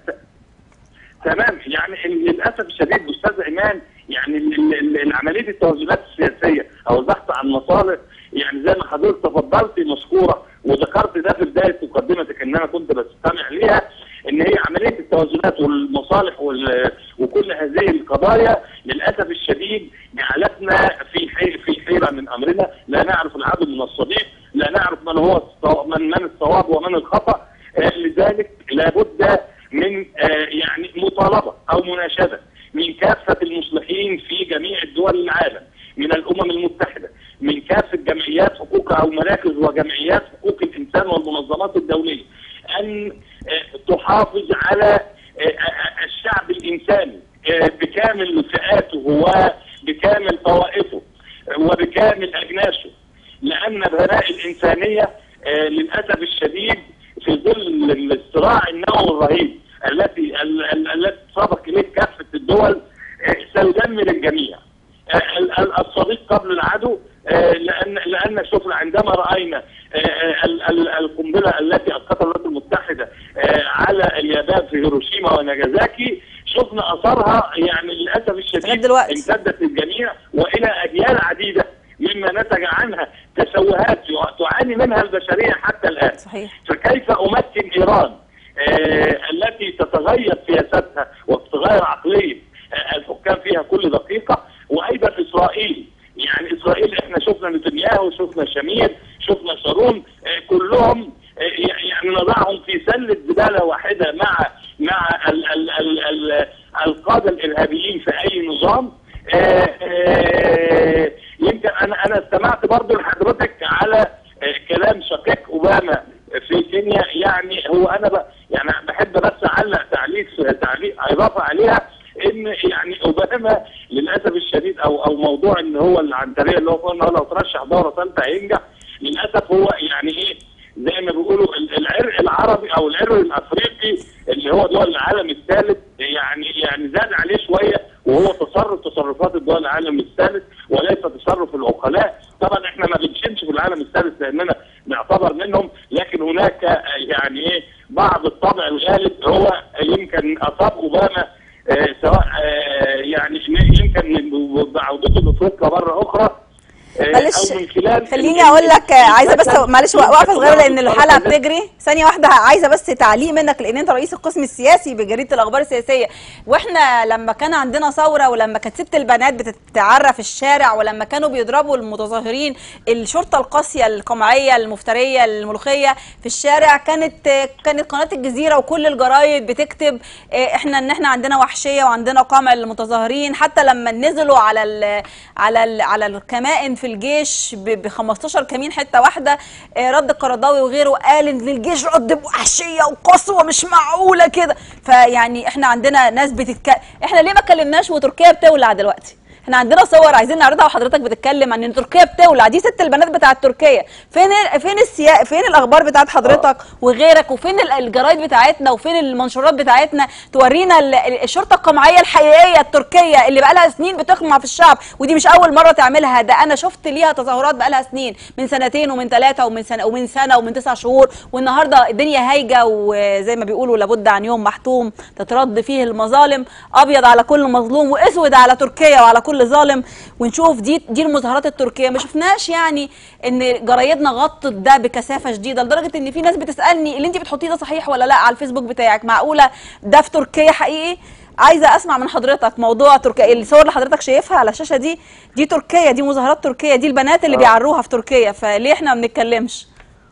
تمام يعني ال- للاسف الشديد استاذ ايمان يعني ال- ال- ال- عمليه التوازنات السياسيه او البحث عن مصالح يعني زي ما حضرتك تفضلت مذكوره وذكرت ده في بدايه مقدمتك ان انا كنت بستمع ليها ان هي عمليه التوازنات والمصالح وال- وكل هذه القضايا للاسف الشديد جعلتنا في حي- في حيره من امرنا لا نعرف العدو من الصديق لا نعرف من هو الصواب من من الصواب ومن الخطا آه، لذلك لابد من آه، يعني مطالبه او مناشده من كافه المصلحين في جميع الدول العالم من الامم المتحده من كافه جمعيات حقوق او مراكز وجمعيات حقوق الانسان والمنظمات الدوليه ان آه، تحافظ على آه، آه، الشعب الانساني آه، بكامل فئاته وبكامل طوائفه آه، وبكامل اجناسه لان بناء الانسانيه آه، للاسف الشديد في ظل الصراع النووي الرهيب التي ال- ال- التي سبق اليه كافه الدول آه، سيدمر الجميع آه، ال- ال- الصديق قبل العدو آه، لان لان شفنا عندما راينا آه، ال- ال- القنبله التي اسقطها الولايات المتحده آه، على اليابان في هيروشيما وناجازاكي شفنا اثرها يعني للاسف لغاية الشديد دلوقتي. امتدت للجميع والى اجيال عديده مما نتج عنها تشوهات تعاني منها البشريه حتى الان صحيح فكيف امكن ايران آه التي تتغير سياستها وتتغير عقليه آه الحكام فيها كل دقيقه وايضا اسرائيل يعني اسرائيل احنا شفنا نتنياهو شفنا شمير شفنا شارون آه كلهم آه يعني نضعهم في سله زباله واحده مع مع ال ال ال ال القاده الارهابيين في اي نظام آه، آه، يمكن انا انا استمعت برضو لحضرتك على آه، كلام شقيق اوباما في كينيا يعني هو انا ب... يعني بحب بس اعلق تعليق تعليق اضافه عليها ان يعني اوباما للاسف الشديد او او موضوع ان هو العنتريه اللي هو قلنا لو ترشح دوره ثالثه هينجح للاسف هو يعني ايه زي ما بيقولوا ال- العرق العربي او العرق الافريقي اللي هو دول العالم الثالث يعني يعني زاد عليه شويه وهو تصرف تصرفات الدول العالم الثالث وليس تصرف العقلاء طبعا احنا ما بنشنش في العالم الثالث لاننا نعتبر منهم لكن هناك آه، يعني ايه بعض الطبع الغالب هو يمكن اصاب اوباما آه، سواء آه، يعني يمكن بعودته لافريقيا مره اخرى آه، معلش أو من خلال خليني اقول لك آه، عايزه بس معلش وقفه صغيره لان الطرف الحلقه الذي- بتجري ثانيه واحده عايزه بس تعليق منك لان انت رئيس القسم السياسي بجريده الاخبار السياسيه واحنا لما كان عندنا ثوره ولما كانت ست البنات بتتعرى في الشارع ولما كانوا بيضربوا المتظاهرين الشرطه القاسيه القمعيه المفتريه الملوخيه في الشارع كانت آه، كانت قناه الجزيره وكل الجرايد بتكتب آه، احنا ان احنا عندنا وحشيه وعندنا قمع للمتظاهرين حتى لما نزلوا على ال على ال على الكمائن في الجيش ب 15 كمين حته واحده آه، رد القرضاوي وغيره قال ان الجيش رد بوحشيه وقسوه مش معقوله كده فيعني احنا عندنا ناس بتتكلم احنا ليه ما اتكلمناش وتركيا بتولع دلوقتي احنا عندنا صور عايزين نعرضها وحضرتك بتتكلم عن ان تركيا بتولع دي ست البنات بتاعت تركيا فين ال- فين السيا... فين الاخبار بتاعت حضرتك وغيرك وفين ال- الجرايد بتاعتنا وفين المنشورات بتاعتنا تورينا ال- ال- الشرطه القمعيه الحقيقيه التركيه اللي بقى لها سنين بتقمع في الشعب ودي مش اول مره تعملها ده انا شفت ليها تظاهرات بقى لها سنين من سنتين ومن ثلاثه ومن سنه ومن سنه ومن تسع شهور والنهارده الدنيا هايجه وزي ما بيقولوا لابد عن يوم محتوم تترد فيه المظالم ابيض على كل مظلوم واسود على تركيا وعلى كل ظالم ونشوف دي دي المظاهرات التركيه ما شفناش يعني ان جرايدنا غطت ده بكثافه شديده لدرجه ان في ناس بتسالني اللي انت بتحطيه ده صحيح ولا لا على الفيسبوك بتاعك معقوله ده في تركيا حقيقي عايزه اسمع من حضرتك موضوع تركيا الصور اللي حضرتك شايفها على الشاشه دي دي تركيا دي مظاهرات تركيا دي البنات اللي آه. بيعروها في تركيا فليه احنا ما بنتكلمش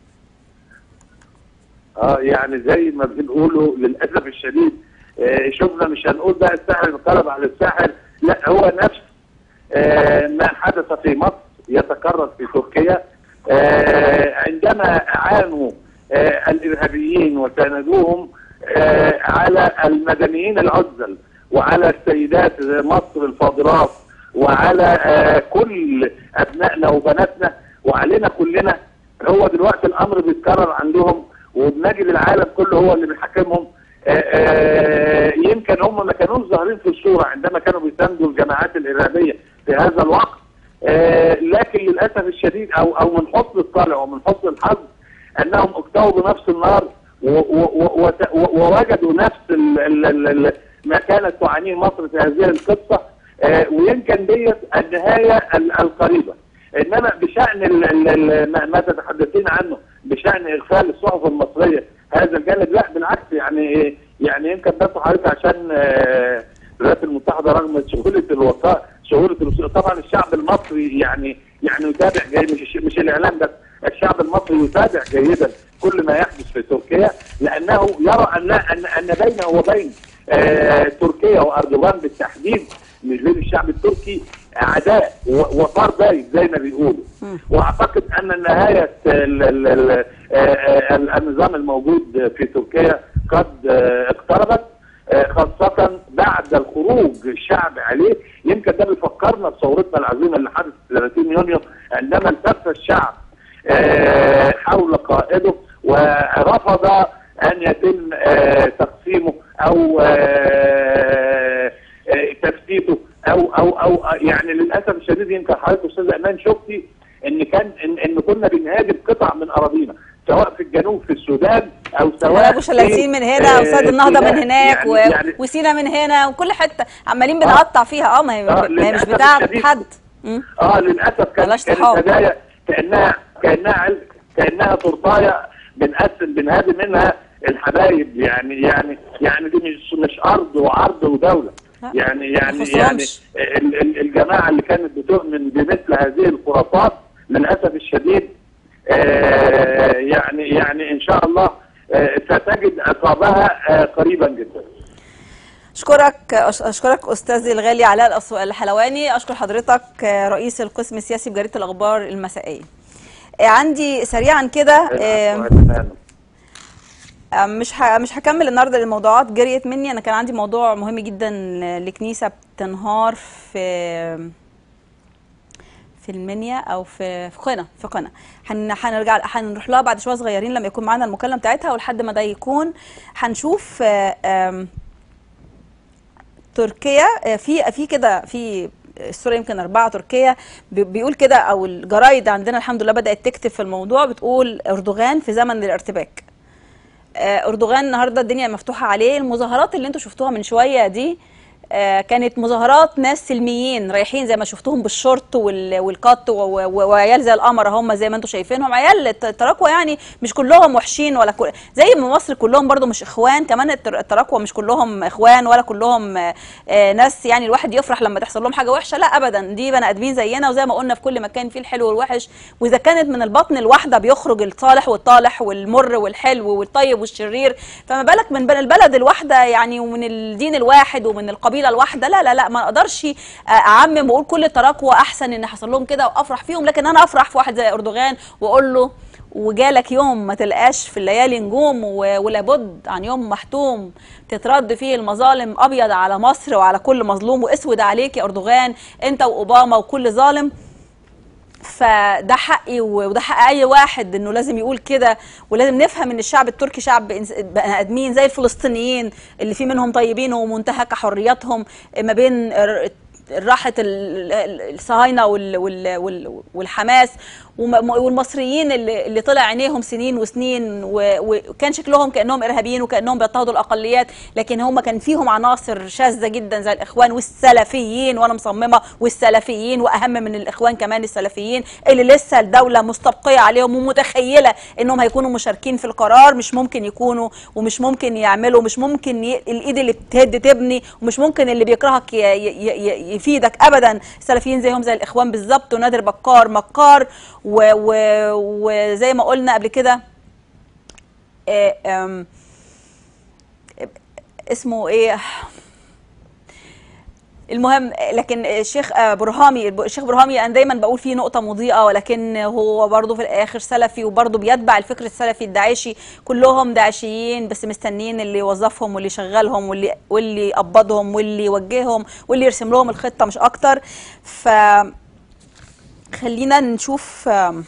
اه يعني زي ما بنقوله للاسف الشديد آه شفنا مش هنقول بقى الساحر انقلب على الساحر لا هو نفس آه ما حدث في مصر يتكرر في تركيا آه عندما عانوا آه الارهابيين وساندوهم آه على المدنيين العزل وعلى السيدات مصر الفاضلات وعلى آه كل ابنائنا وبناتنا وعلينا كلنا هو دلوقتي الامر بيتكرر عندهم وبنجد العالم كله هو اللي بيحكمهم آه، آه، يمكن هم ما كانوش ظاهرين ظاهرين في الصوره عندما كانوا بيساندوا الجماعات الارهابيه في هذا الوقت آه، لكن للاسف الشديد او او من حسن الطالع ومن حسن الحظ انهم اكتووا بنفس النار و- و- و- وت- و- ووجدوا نفس ال ال ال ال ما كانت تعانيه مصر في هذه القصه آه، ويمكن ديت النهايه ال- القريبه انما بشان ال ال ال ما- ما تتحدثين عنه بشان اغفال الصحف المصريه هذا الجانب لا بالعكس يعني يعني يمكن بس حضرتك عشان آه، الولايات المتحده رغم سهوله الوقاء سهوله الوصول طبعا الشعب المصري يعني يعني يتابع جيد مش مش الاعلام بس الشعب المصري يتابع جيدا كل ما يحدث في تركيا لانه يرى ان لا ان ان بينه وبين آه، تركيا واردوغان بالتحديد مش بين الشعب التركي عداء و- وطار بايت زي ما بيقولوا واعتقد ان نهايه ال- ال- ال- آه، آه، النظام الموجود في تركيا قد آه، اقتربت آه، خاصة بعد الخروج الشعب عليه يمكن ده بيفكرنا بثورتنا العظيمة اللي حدثت 30 يونيو عندما التف الشعب آه، حول قائده ورفض أن يتم آه، تقسيمه أو آه، آه، تفتيته أو أو أو يعني للأسف الشديد يمكن حضرتك أستاذ إيمان شفتي إن كان إن, إن كنا بنهاجم قطع من أراضينا سواء في الجنوب في السودان أو سواء ابو شلاتين في، من هنا آه، وسد النهضه من سودان. هناك يعني و... يعني وسينا من هنا وكل حته عمالين بنقطع فيها اه ما هي, آه، ما هي مش للأسف بتاعت الشديد. حد مم. اه للاسف كان بلاش كانت صحاب. هدايا كانها كانها عل- كانها تورتايه بنقسم بنهادي منها الحبايب يعني يعني يعني دي مش مش ارض وعرض ودوله لا، يعني ما يعني يعني يخصهمش. ال- ال- الجماعه اللي كانت بتؤمن بمثل هذه الخرافات للاسف الشديد آه يعني يعني ان شاء الله آه ستجد عقابها آه قريبا جدا اشكرك أش- اشكرك استاذي الغالي علاء الأص- الحلواني اشكر حضرتك آه، رئيس القسم السياسي بجريده الاخبار المسائيه آه، عندي سريعا كده آه، آه، مش ه... مش هكمل النهارده الموضوعات جريت مني انا كان عندي موضوع مهم جدا ل- لكنيسه بتنهار في في المنيا او في في قنا في قنا هن... هنرجع هنروح لها بعد شويه صغيرين لما يكون معانا المكالمه بتاعتها ولحد ما ده يكون هنشوف آه، آم، تركيا آه، في في كده في الصوره يمكن اربعه تركيا بي- بيقول كده او الجرايد عندنا الحمد لله بدات تكتب في الموضوع بتقول اردوغان في زمن الارتباك آه، اردوغان النهارده الدنيا مفتوحه عليه المظاهرات اللي انتوا شفتوها من شويه دي آه، كانت مظاهرات ناس سلميين رايحين زي ما شفتوهم بالشورت وال- والقط و- و- وعيال زي القمر هم زي ما انتوا شايفينهم عيال الت- التراكوة يعني مش كلهم وحشين ولا كل زي ما مصر كلهم برضو مش اخوان كمان التر- التراكوة مش كلهم اخوان ولا كلهم آه، آه، ناس يعني الواحد يفرح لما تحصل لهم حاجه وحشه لا ابدا دي بني ادمين زينا وزي ما قلنا في كل مكان فيه الحلو والوحش واذا كانت من البطن الواحده بيخرج الصالح والطالح والمر والحلو والطيب والشرير فما بالك من بين البلد الواحده يعني ومن الدين الواحد ومن القبيله الواحده لا لا لا ما اقدرش اعمم واقول كل التراكوة احسن ان حصل لهم كده وافرح فيهم لكن انا افرح في واحد زي اردوغان واقول له وجالك يوم ما تلقاش في الليالي نجوم و- ولابد عن يوم محتوم تترد فيه المظالم ابيض على مصر وعلى كل مظلوم واسود عليك يا اردوغان انت واوباما وكل ظالم فده حقي وده حق اي واحد انه لازم يقول كده ولازم نفهم ان الشعب التركي شعب إنس- بني ادمين زي الفلسطينيين اللي في منهم طيبين ومنتهكه حرياتهم ما بين ر- راحه ال- ال- الصهاينه وال- وال- وال- والحماس وم- والمصريين اللي اللي طلع عينيهم سنين وسنين و- وكان شكلهم كانهم ارهابيين وكانهم بيضطهدوا الاقليات لكن هم كان فيهم عناصر شاذه جدا زي الاخوان والسلفيين وانا مصممه والسلفيين واهم من الاخوان كمان السلفيين اللي لسه الدوله مستبقيه عليهم ومتخيله انهم هيكونوا مشاركين في القرار مش ممكن يكونوا ومش ممكن يعملوا مش ممكن ي... الايد اللي بتهد تبني ومش ممكن اللي بيكرهك ي... ي... ي... يفيدك ابدا السلفيين زيهم زي الاخوان بالظبط ونادر بكار مكار و... و... وزي ما قلنا قبل كده آه، آم، اسمه ايه المهم لكن الشيخ آه، برهامي الشيخ برهامي انا دايما بقول فيه نقطه مضيئه ولكن هو برضه في الاخر سلفي وبرضه بيتبع الفكر السلفي الداعشي كلهم داعشيين بس مستنيين اللي يوظفهم واللي يشغلهم واللي واللي يقبضهم واللي يوجههم واللي يرسم لهم الخطه مش اكتر ف خلينا نشوف آم،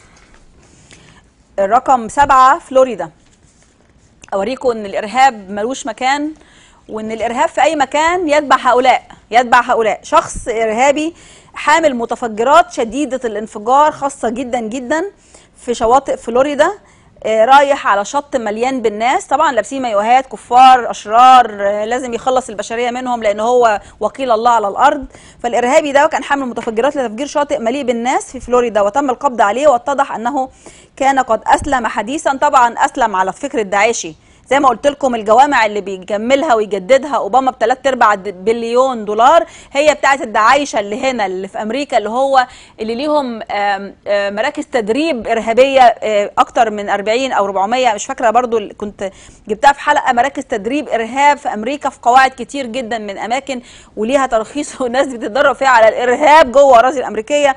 الرقم سبعة فلوريدا اوريكم ان الارهاب ملوش مكان وان الارهاب في اي مكان يتبع هؤلاء يتبع هؤلاء شخص ارهابي حامل متفجرات شديده الانفجار خاصه جدا جدا في شواطئ فلوريدا آه، رايح على شط مليان بالناس طبعا لابسين مايوهات كفار اشرار آه، لازم يخلص البشريه منهم لان هو وكيل الله على الارض فالارهابي ده كان حامل متفجرات لتفجير شاطئ مليء بالناس في فلوريدا وتم القبض عليه واتضح انه كان قد اسلم حديثا طبعا اسلم على الفكر الداعشي زي ما قلت لكم الجوامع اللي بيكملها ويجددها اوباما بثلاث ارباع د- بليون دولار هي بتاعت الدعايشه اللي هنا اللي في امريكا اللي هو اللي ليهم آم، آم، مراكز تدريب ارهابيه آه، اكتر من 40 او 400 مش فاكره برضو اللي كنت جبتها في حلقه مراكز تدريب ارهاب في امريكا في قواعد كتير جدا من اماكن وليها ترخيص والناس بتتدرب فيها على الارهاب جوه اراضي الامريكيه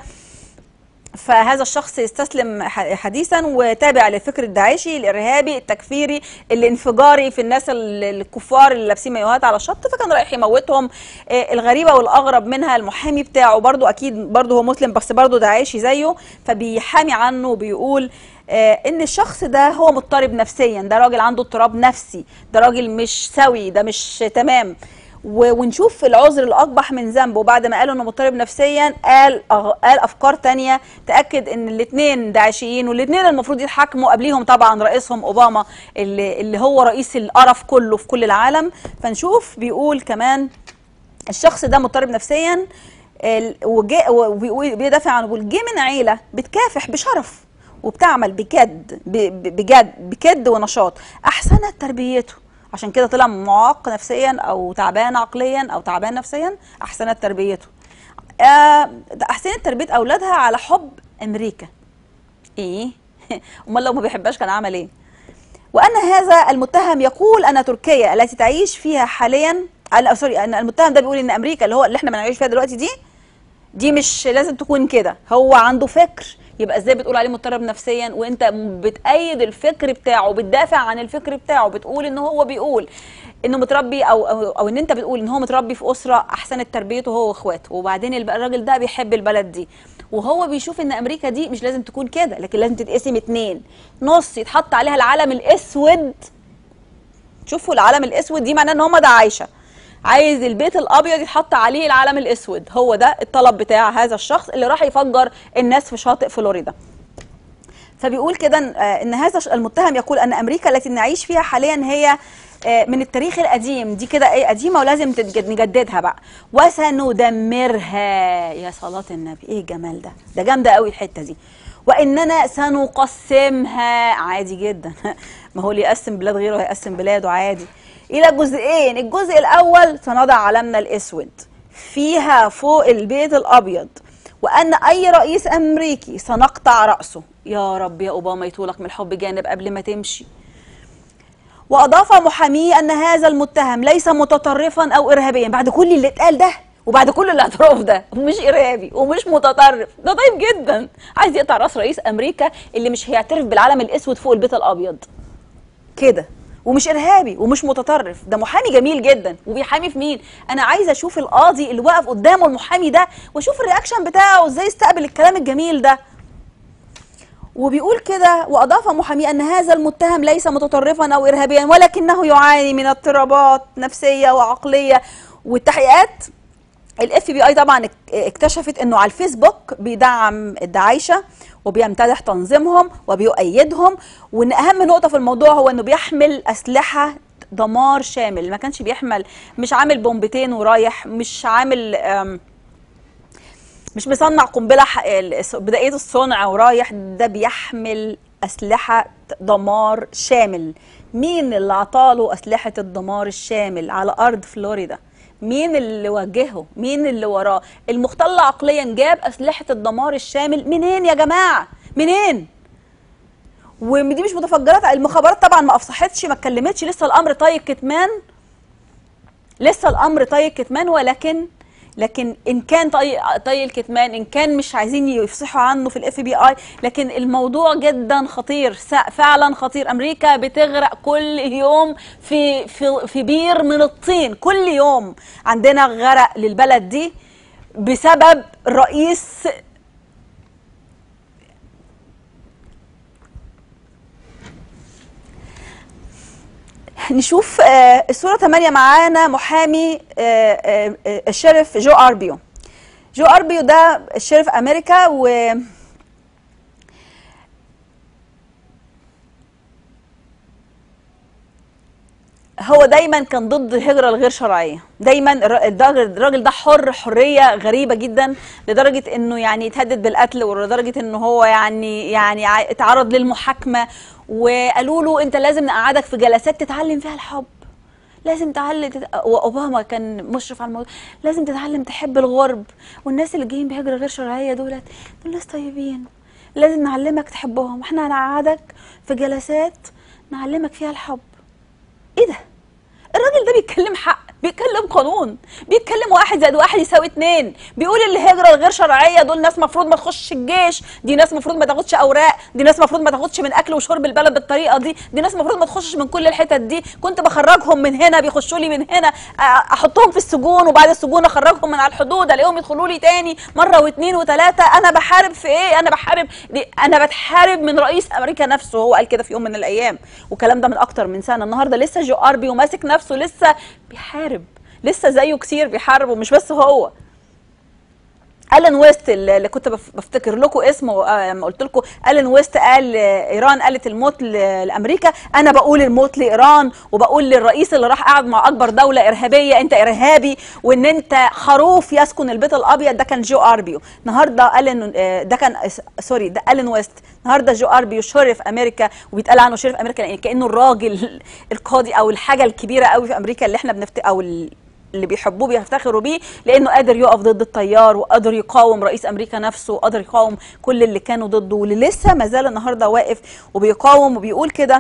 فهذا الشخص استسلم ح- حديثا وتابع للفكر الداعشي الارهابي التكفيري الانفجاري في الناس ال- الكفار اللي لابسين مايوهات على الشط فكان رايح يموتهم آه، الغريبه والاغرب منها المحامي بتاعه برضو اكيد برضو هو مسلم بس برضو داعشي زيه فبيحامي عنه وبيقول آه، ان الشخص ده هو مضطرب نفسيا ده راجل عنده اضطراب نفسي ده راجل مش سوي ده مش تمام و- ونشوف العذر الاقبح من ذنبه بعد ما قالوا انه مضطرب نفسيا قال أغ- قال افكار تانية تاكد ان الاثنين داعشيين والاثنين المفروض يتحاكموا قبليهم طبعا رئيسهم اوباما اللي, اللي هو رئيس القرف كله في كل العالم فنشوف بيقول كمان الشخص ده مضطرب نفسيا ال- وجا- وبيقول- بيدافع عنه بيقول جه من عيله بتكافح بشرف وبتعمل بجد ب- ب- بجد بجد ونشاط احسنت تربيته عشان كده طلع معاق نفسيا او تعبان عقليا او تعبان نفسيا احسنت تربيته آه، ده احسنت تربيه اولادها على حب امريكا ايه امال لو ما بيحبهاش كان عمل ايه وان هذا المتهم يقول ان تركيا التي تعيش فيها حاليا أنا- سوري ان المتهم ده بيقول ان امريكا اللي هو اللي احنا بنعيش فيها دلوقتي دي دي مش لازم تكون كده هو عنده فكر يبقى ازاي بتقول عليه مضطرب نفسيا وانت م- بتأيد الفكر بتاعه بتدافع عن الفكر بتاعه بتقول ان هو بيقول انه متربي او او, أو ان انت بتقول ان هو متربي في اسره احسنت تربيته هو واخواته وبعدين الب- الراجل ده بيحب البلد دي وهو بيشوف ان امريكا دي مش لازم تكون كده لكن لازم تتقسم اتنين نص يتحط عليها العلم الاسود شوفوا العلم الاسود دي معناه ان هم ده عايشه عايز البيت الابيض يتحط عليه العلم الاسود هو ده الطلب بتاع هذا الشخص اللي راح يفجر الناس في شاطئ فلوريدا فبيقول كده آه، ان هذا الش- المتهم يقول ان امريكا التي نعيش فيها حاليا هي آه، من التاريخ القديم دي كده ايه قديمه ولازم تتجد- نجددها بقى وسندمرها يا صلاه النبي ايه الجمال ده ده جامده قوي الحته دي واننا سنقسمها عادي جدا ما هو اللي يقسم بلاد غيره هيقسم بلاده عادي الى جزئين الجزء الاول سنضع علمنا الاسود فيها فوق البيت الابيض وان اي رئيس امريكي سنقطع راسه يا رب يا اوباما يطولك من الحب جانب قبل ما تمشي واضاف محاميه ان هذا المتهم ليس متطرفا او ارهابيا بعد كل اللي اتقال ده وبعد كل الاعتراف ده مش ارهابي ومش متطرف ده طيب جدا عايز يقطع راس رئيس امريكا اللي مش هيعترف بالعلم الاسود فوق البيت الابيض كده ومش ارهابي ومش متطرف ده محامي جميل جدا وبيحامي في مين انا عايزه اشوف القاضي اللي واقف قدامه المحامي ده واشوف الرياكشن بتاعه ازاي استقبل الكلام الجميل ده وبيقول كده واضاف محامي ان هذا المتهم ليس متطرفا او ارهابيا ولكنه يعاني من اضطرابات نفسيه وعقليه والتحقيقات الاف بي اي طبعا اك- اكتشفت انه على الفيسبوك بيدعم الدعايشه وبيمتدح تنظيمهم وبيؤيدهم وان اهم نقطه في الموضوع هو انه بيحمل اسلحه دمار شامل ما كانش بيحمل مش عامل بومبتين ورايح مش عامل أم مش مصنع قنبله ح- ال- بدايه الصنع ورايح ده بيحمل اسلحه دمار شامل مين اللي عطاله اسلحه الدمار الشامل على ارض فلوريدا مين اللي وجهه مين اللي وراه المختل عقليا جاب اسلحه الدمار الشامل منين يا جماعه منين ودي مش متفجرات المخابرات طبعا ما افصحتش ما اتكلمتش لسه الامر طايق كتمان لسه الامر طايق كتمان ولكن لكن ان كان طي طي الكتمان ان كان مش عايزين يفصحوا عنه في الاف بي اي لكن الموضوع جدا خطير س- فعلا خطير امريكا بتغرق كل يوم في في في بير من الطين كل يوم عندنا غرق للبلد دي بسبب رئيس نشوف آه، الصورة 8 معانا محامي آه، آه، آه، الشريف جو أربيو جو أربيو ده الشريف أمريكا و هو دايما كان ضد الهجرة الغير شرعية دايما الر- الراجل الراجل ده حر حرية غريبة جدا لدرجة انه يعني يتهدد بالقتل ولدرجة انه هو يعني يعني ع- اتعرض للمحاكمة وقالوا له انت لازم نقعدك في جلسات تتعلم فيها الحب لازم تعلم تت... واوباما كان مشرف على الموضوع لازم تتعلم تحب الغرب والناس اللي جايين بهجرة غير شرعية دولت دول ناس طيبين لازم نعلمك تحبهم احنا هنقعدك في جلسات نعلمك فيها الحب ايه ده الراجل ده بيتكلم حق بيتكلم قانون بيتكلم واحد زائد واحد يساوي اتنين بيقول الهجرة الغير شرعية دول ناس مفروض ما تخشش الجيش دي ناس مفروض ما تاخدش اوراق دي ناس مفروض ما تاخدش من اكل وشرب البلد بالطريقة دي دي ناس مفروض ما تخشش من كل الحتت دي كنت بخرجهم من هنا بيخشوا لي من هنا أ- احطهم في السجون وبعد السجون اخرجهم من على الحدود الاقيهم يدخلوا لي تاني مرة واثنين وثلاثة انا بحارب في ايه انا بحارب دي انا بتحارب من رئيس امريكا نفسه هو قال كده في يوم من الايام والكلام ده من اكتر من سنة النهاردة لسه جو اربي وماسك نفسه لسه بيحارب لسه زيه كتير بيحاربوا مش بس هو الين ويست اللي اللي كنت بف- بفتكر لكم اسمه آه، لما قلت لكم الين ويست قال آه، ايران قالت الموت ل- لامريكا انا بقول الموت لايران وبقول للرئيس اللي راح قعد مع اكبر دوله ارهابيه انت ارهابي وان انت خروف يسكن البيت الابيض ده كان جو اربيو النهارده الين آه، ده كان آه، سوري ده الين ويست النهارده جو اربيو شرف امريكا وبيتقال عنه شرف امريكا لان كانه الراجل القاضي او الحاجه الكبيره قوي في امريكا اللي احنا بنفت او ال- اللي بيحبوه بيفتخروا بيه لانه قادر يقف ضد التيار وقادر يقاوم رئيس امريكا نفسه وقادر يقاوم كل اللي كانوا ضده واللي لسه ما زال النهارده واقف وبيقاوم وبيقول كده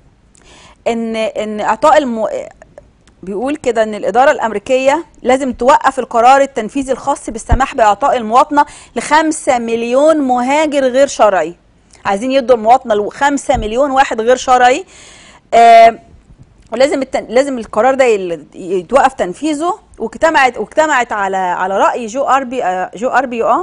ان ان اعطاء الم... بيقول كده ان الاداره الامريكيه لازم توقف القرار التنفيذي الخاص بالسماح باعطاء المواطنه لخمسة مليون مهاجر غير شرعي عايزين يدوا المواطنه لخمسة مليون واحد غير شرعي آه ولازم التن... لازم القرار ده يل- يتوقف تنفيذه واجتمعت واجتمعت على على راي جو اربي آه، جو اربي اه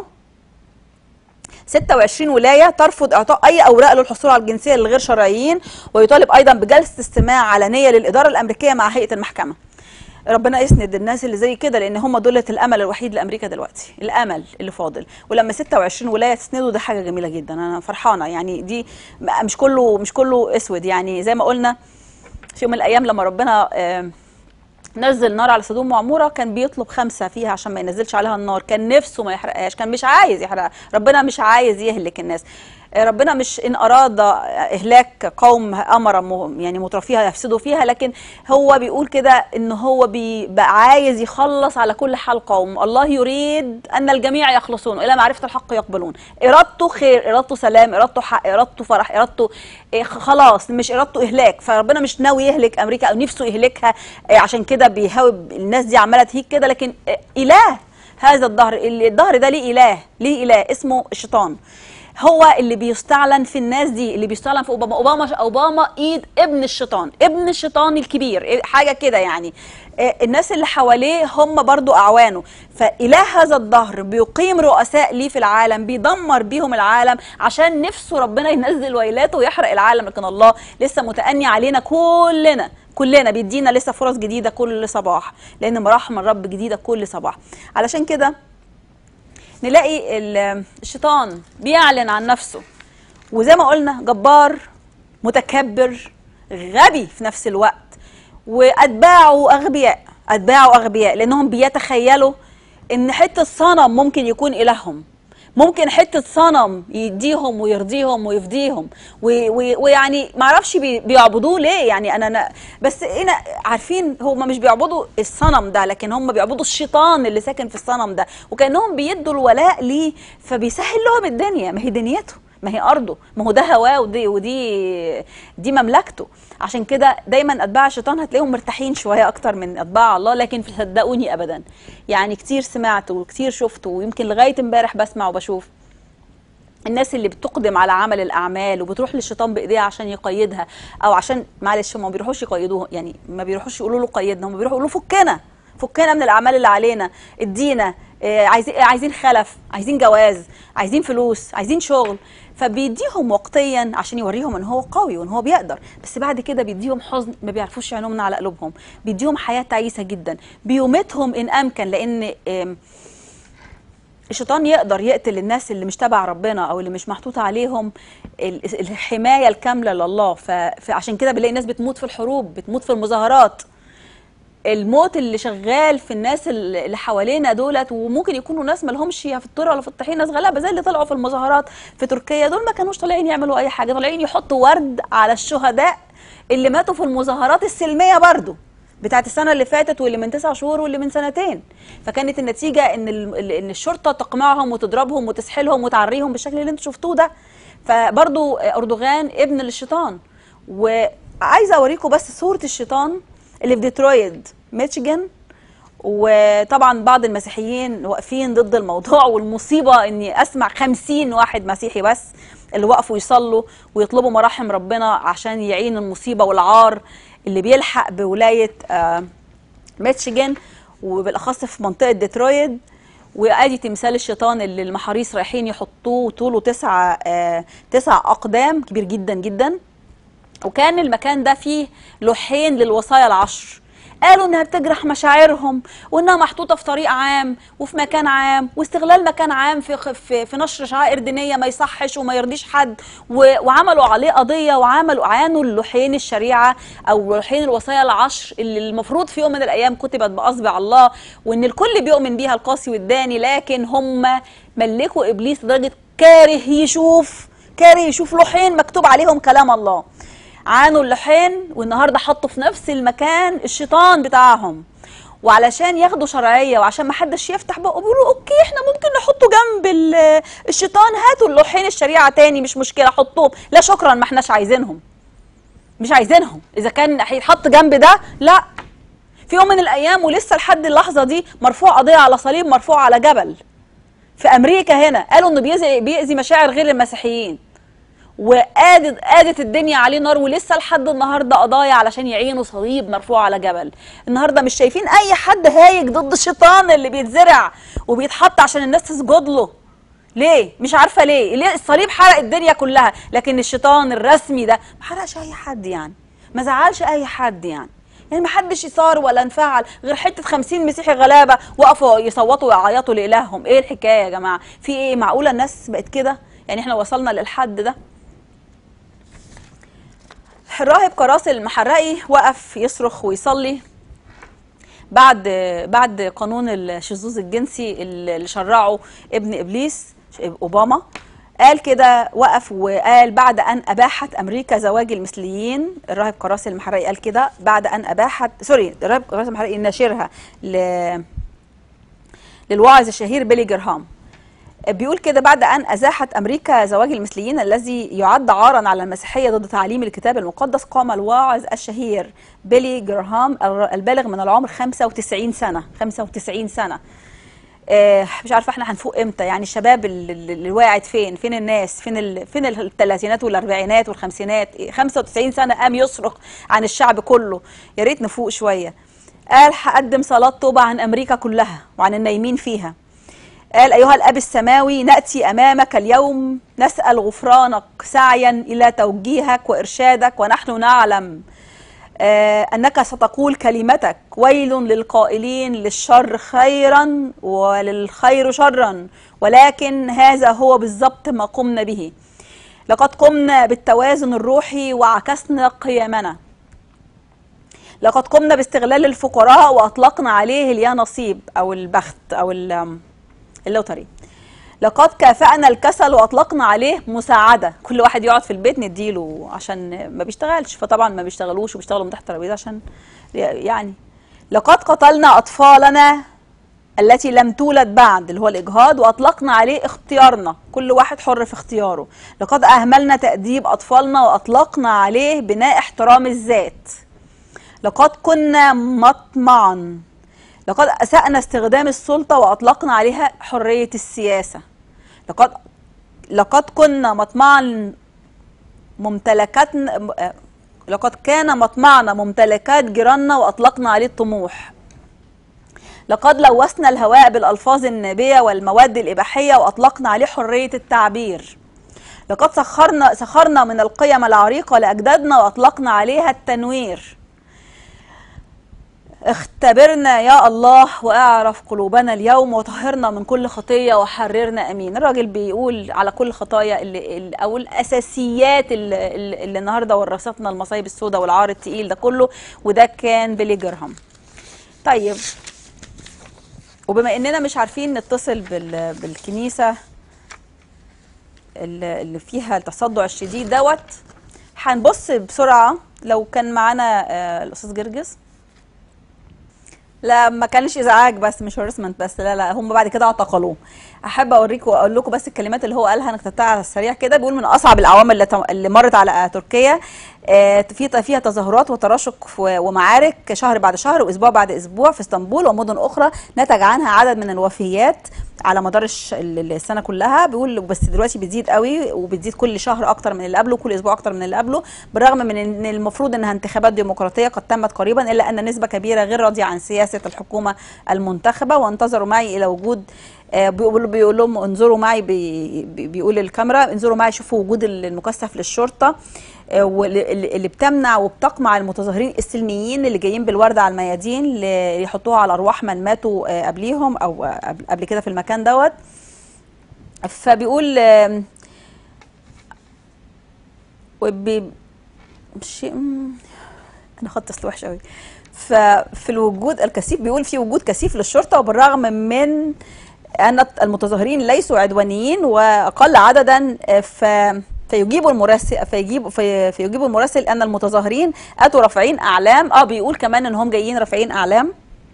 26 ولايه ترفض اعطاء اي اوراق للحصول على الجنسيه للغير شرعيين ويطالب ايضا بجلسه استماع علنيه للاداره الامريكيه مع هيئه المحكمه ربنا يسند الناس اللي زي كده لان هم دولة الامل الوحيد لامريكا دلوقتي الامل اللي فاضل ولما 26 ولايه تسنده ده حاجه جميله جدا انا فرحانه يعني دي م- مش كله مش كله اسود يعني زي ما قلنا في يوم من الايام لما ربنا آه، نزل نار على سدوم وعموره كان بيطلب خمسه فيها عشان ما ينزلش عليها النار كان نفسه ما يحرقهاش كان مش عايز يحرقها ربنا مش عايز يهلك الناس آه، ربنا مش ان اراد اهلاك قوم امر م- يعني مترفيها يفسدوا فيها لكن هو بيقول كده ان هو بي- بقى عايز يخلص على كل حال قوم الله يريد ان الجميع يخلصون الى معرفه الحق يقبلون ارادته خير ارادته سلام ارادته حق ارادته فرح ارادته إيه، خلاص مش ارادته اهلاك فربنا مش ناوي يهلك امريكا او نفسه يهلكها إيه، عشان كده بيهاوب الناس دي عماله تهيك كده لكن إيه، اله هذا الظهر اللي الظهر ده ليه اله ليه اله اسمه الشيطان هو اللي بيستعلن في الناس دي اللي بيستعلن في اوباما اوباما اوباما ايد ابن الشيطان ابن الشيطان الكبير إيه، حاجه كده يعني آه، الناس اللي حواليه هم برضو اعوانه فاله هذا الظهر بيقيم رؤساء ليه في العالم بيدمر بيهم العالم عشان نفسه ربنا ينزل ويلاته ويحرق العالم لكن الله لسه متأني علينا كلنا كلنا بيدينا لسه فرص جديده كل صباح لان مراحم الرب جديده كل صباح علشان كده نلاقي ال- الشيطان بيعلن عن نفسه وزي ما قلنا جبار متكبر غبي في نفس الوقت واتباعه اغبياء اتباعه اغبياء لانهم بيتخيلوا ان حته صنم ممكن يكون الههم ممكن حته صنم يديهم ويرضيهم ويفديهم و- و- ويعني ما اعرفش بي- بيعبدوه ليه يعني انا أنا بس هنا عارفين هم مش بيعبدوا الصنم ده لكن هم بيعبدوا الشيطان اللي ساكن في الصنم ده وكانهم بيدوا الولاء ليه فبيسهل لهم الدنيا ما هي دنيته ما هي ارضه ما هو ده هواه ودي ودي دي مملكته عشان كده دايما اتباع الشيطان هتلاقيهم مرتاحين شويه اكتر من اتباع الله لكن صدقوني ابدا يعني كتير سمعت وكتير شفت ويمكن لغايه امبارح بسمع وبشوف الناس اللي بتقدم على عمل الاعمال وبتروح للشيطان بايديها عشان يقيدها او عشان معلش هم ما بيروحوش يقيدوه يعني ما بيروحوش يقولوا له قيدنا هم بيروحوا يقولوا له فكنا فكنا من الاعمال اللي علينا ادينا آه، عايزين عايزين خلف عايزين جواز عايزين فلوس عايزين شغل فبيديهم وقتيا عشان يوريهم ان هو قوي وان هو بيقدر بس بعد كده بيديهم حزن ما بيعرفوش يعينوا من على قلوبهم بيديهم حياه تعيسه جدا بيومتهم ان امكن لان آم، الشيطان يقدر يقتل الناس اللي مش تبع ربنا او اللي مش محطوط عليهم ال- الحمايه الكامله لله ف- فعشان كده بنلاقي ناس بتموت في الحروب بتموت في المظاهرات الموت اللي شغال في الناس اللي اللي حوالينا دولت وممكن يكونوا ناس ما لهمش في الطرق ولا في الطحين ناس غلابه زي اللي طلعوا في المظاهرات في تركيا دول ما كانوش طالعين يعملوا اي حاجه طالعين يحطوا ورد على الشهداء اللي ماتوا في المظاهرات السلميه برضو بتاعت السنه اللي فاتت واللي من تسع شهور واللي من سنتين فكانت النتيجه ان ال- ال- ان الشرطه تقمعهم وتضربهم وتسحلهم وتعريهم بالشكل اللي انتم شفتوه ده فبرضو اردوغان ابن للشيطان وعايزه اوريكم بس صوره الشيطان اللي في ديترويت ميشيغان وطبعا بعض المسيحيين واقفين ضد الموضوع والمصيبة اني اسمع خمسين واحد مسيحي بس اللي وقفوا يصلوا ويطلبوا مراحم ربنا عشان يعين المصيبة والعار اللي بيلحق بولاية آه، ميشيغان وبالاخص في منطقة ديترويت وادي تمثال الشيطان اللي المحاريس رايحين يحطوه طوله تسعة آه، تسع اقدام كبير جدا جدا وكان المكان ده فيه لوحين للوصايا العشر قالوا انها بتجرح مشاعرهم وانها محطوطه في طريق عام وفي مكان عام واستغلال مكان عام في في, في نشر شعائر دينيه ما يصحش وما يرضيش حد و- وعملوا عليه قضيه وعملوا عانوا اللوحين الشريعه او لوحين الوصايا العشر اللي المفروض في يوم من الايام كتبت باصبع الله وان الكل بيؤمن بيها القاسي والداني لكن هم ملكوا ابليس لدرجه كاره يشوف كاره يشوف لوحين مكتوب عليهم كلام الله عانوا اللحين والنهارده حطوا في نفس المكان الشيطان بتاعهم وعلشان ياخدوا شرعيه وعشان ما حدش يفتح بقه بيقولوا اوكي احنا ممكن نحطه جنب ال- الشيطان هاتوا اللوحين الشريعه تاني مش مشكله حطوهم لا شكرا ما احناش عايزينهم مش عايزينهم اذا كان هيتحط جنب ده لا في يوم من الايام ولسه لحد اللحظه دي مرفوع قضيه على صليب مرفوع على جبل في امريكا هنا قالوا انه بيأذي بيأذي مشاعر غير المسيحيين وقادت قادت الدنيا عليه نار ولسه لحد النهارده قضايا علشان يعينوا صليب مرفوع على جبل النهارده مش شايفين اي حد هايج ضد الشيطان اللي بيتزرع وبيتحط عشان الناس تسجد له ليه مش عارفه ليه ليه الصليب حرق الدنيا كلها لكن الشيطان الرسمي ده ما حرقش اي حد يعني ما زعلش اي حد يعني يعني ما حدش يصار ولا انفعل غير حته 50 مسيحي غلابه وقفوا يصوتوا ويعيطوا لالههم ايه الحكايه يا جماعه في ايه معقوله الناس بقت كده يعني احنا وصلنا للحد ده الراهب كراسي المحرقي وقف يصرخ ويصلي بعد بعد قانون الشذوذ الجنسي اللي شرعه ابن ابليس اوباما قال كده وقف وقال بعد ان اباحت امريكا زواج المثليين الراهب كراسي المحرقي قال كده بعد ان اباحت سوري الراهب كراسي المحرقي ناشرها ل للواعظ الشهير بيلي جرهام بيقول كده بعد ان ازاحت امريكا زواج المثليين الذي يعد عارا على المسيحيه ضد تعاليم الكتاب المقدس قام الواعظ الشهير بيلي جراهام البالغ من العمر 95 سنه 95 سنه آه، مش عارفه احنا هنفوق امتى يعني الشباب اللي اللي وقعت فين فين الناس فين ال... فين الثلاثينات والاربعينات والخمسينات إيه، 95 سنه قام يصرخ عن الشعب كله يا ريت نفوق شويه قال هقدم صلاه توبه عن امريكا كلها وعن النايمين فيها قال أيها الأب السماوي نأتي أمامك اليوم نسأل غفرانك سعيا إلى توجيهك وإرشادك ونحن نعلم آه، أنك ستقول كلمتك ويل للقائلين للشر خيرا وللخير شرا ولكن هذا هو بالضبط ما قمنا به لقد قمنا بالتوازن الروحي وعكسنا قيمنا لقد قمنا باستغلال الفقراء وأطلقنا عليه اليا نصيب أو البخت أو ال- اللوتري لقد كافأنا الكسل واطلقنا عليه مساعده كل واحد يقعد في البيت نديله عشان ما بيشتغلش فطبعا ما بيشتغلوش وبيشتغلوا من تحت الترابيزه عشان يعني لقد قتلنا اطفالنا التي لم تولد بعد اللي هو الاجهاض واطلقنا عليه اختيارنا كل واحد حر في اختياره لقد اهملنا تاديب اطفالنا واطلقنا عليه بناء احترام الذات لقد كنا مطمعا لقد أسأنا استخدام السلطة وأطلقنا عليها حرية السياسة لقد لقد كنا مطمعا ممتلكاتنا لقد كان مطمعنا ممتلكات جيراننا وأطلقنا عليه الطموح لقد لوثنا الهواء بالألفاظ النابية والمواد الإباحية وأطلقنا عليه حرية التعبير لقد سخرنا سخرنا من القيم العريقة لأجدادنا وأطلقنا عليها التنوير اختبرنا يا الله واعرف قلوبنا اليوم وطهرنا من كل خطيه وحررنا امين الراجل بيقول على كل خطايا اللي اللي- او الاساسيات اللي, اللي اللي النهارده ورثتنا المصايب السوداء والعار التقيل ده كله وده كان بيلي جرهام طيب وبما اننا مش عارفين نتصل بال بالكنيسه اللي اللي فيها التصدع الشديد دوت هنبص بسرعه لو كان معانا آه، الاستاذ جرجس لا ما كانش ازعاج بس مش هرسمنت بس لا لا هم بعد كده اعتقلوه احب اوريكم واقول لكم بس الكلمات اللي هو قالها انا كتبتها على السريع كده بيقول من اصعب العوامل اللي, تم- اللي مرت على آه، تركيا آه، في فيها تظاهرات وتراشق و- ومعارك شهر بعد شهر واسبوع بعد اسبوع في اسطنبول ومدن اخرى نتج عنها عدد من الوفيات على مدار الش- ال- السنه كلها بيقول بس دلوقتي بتزيد قوي وبتزيد كل شهر اكتر من اللي قبله كل اسبوع اكتر من اللي قبله بالرغم من ان المفروض انها انتخابات ديمقراطيه قد تمت قريبا الا ان نسبه كبيره غير راضيه عن سياسه الحكومه المنتخبه وانتظروا معي الى وجود آه، بيقول بيقول لهم انظروا معي بي بي- بيقول الكاميرا انظروا معي شوفوا وجود المكثف للشرطه آه، واللي اللي بتمنع وبتقمع المتظاهرين السلميين اللي جايين بالورد على الميادين ل- يحطوها على ارواح من ماتوا آه، قبليهم او آه، قبل- قبل كده في المكان دوت فبيقول آم، وبي شيء مم، انا خدت اصل وحش قوي ففي الوجود الكثيف بيقول في وجود كثيف للشرطه وبالرغم من ان المتظاهرين ليسوا عدوانيين واقل عددا آه، ف فيجيب المراسل فيجيب في فيجيب المراسل ان المتظاهرين اتوا رافعين اعلام اه بيقول كمان ان هم جايين رافعين اعلام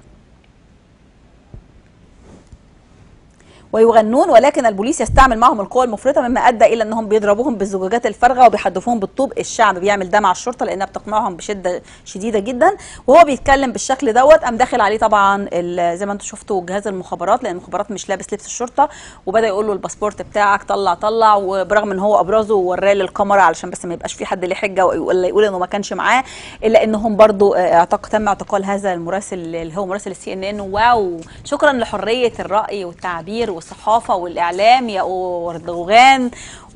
ويغنون ولكن البوليس يستعمل معهم القوة المفرطة مما أدى إلى أنهم بيضربوهم بالزجاجات الفارغة وبيحدفوهم بالطوب الشعب بيعمل ده مع الشرطة لأنها بتقمعهم بشدة شديدة جدا وهو بيتكلم بالشكل دوت قام داخل عليه طبعا ال- زي ما انتم شفتوا جهاز المخابرات لأن المخابرات مش لابس لبس الشرطة وبدأ يقول له الباسبورت بتاعك طلع طلع وبرغم ان هو ابرزه ووراه للكاميرا علشان بس ما يبقاش في حد ليه حجه ولا يقول انه ما كانش معاه الا انهم برضو آه، اعتق تم اعتقال هذا المراسل اللي هو مراسل السي ان ان واو شكرا لحريه الراي والتعبير والصحافه والاعلام يا اردوغان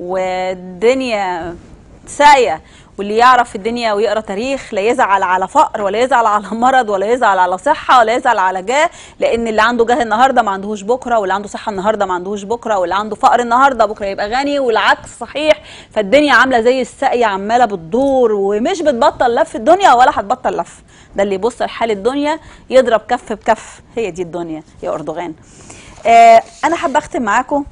والدنيا ساية واللي يعرف الدنيا ويقرا تاريخ لا يزعل على فقر ولا يزعل على مرض ولا يزعل على صحه ولا يزعل على جاه لان اللي عنده جاه النهارده ما عندهوش بكره واللي عنده صحه النهارده ما عندهوش بكره واللي عنده فقر النهارده بكره يبقى غني والعكس صحيح فالدنيا عامله زي الساقيه عماله بتدور ومش بتبطل لف الدنيا ولا هتبطل لف ده اللي يبص لحال الدنيا يضرب كف بكف هي دي الدنيا يا اردوغان آه انا حابه اختم معاكم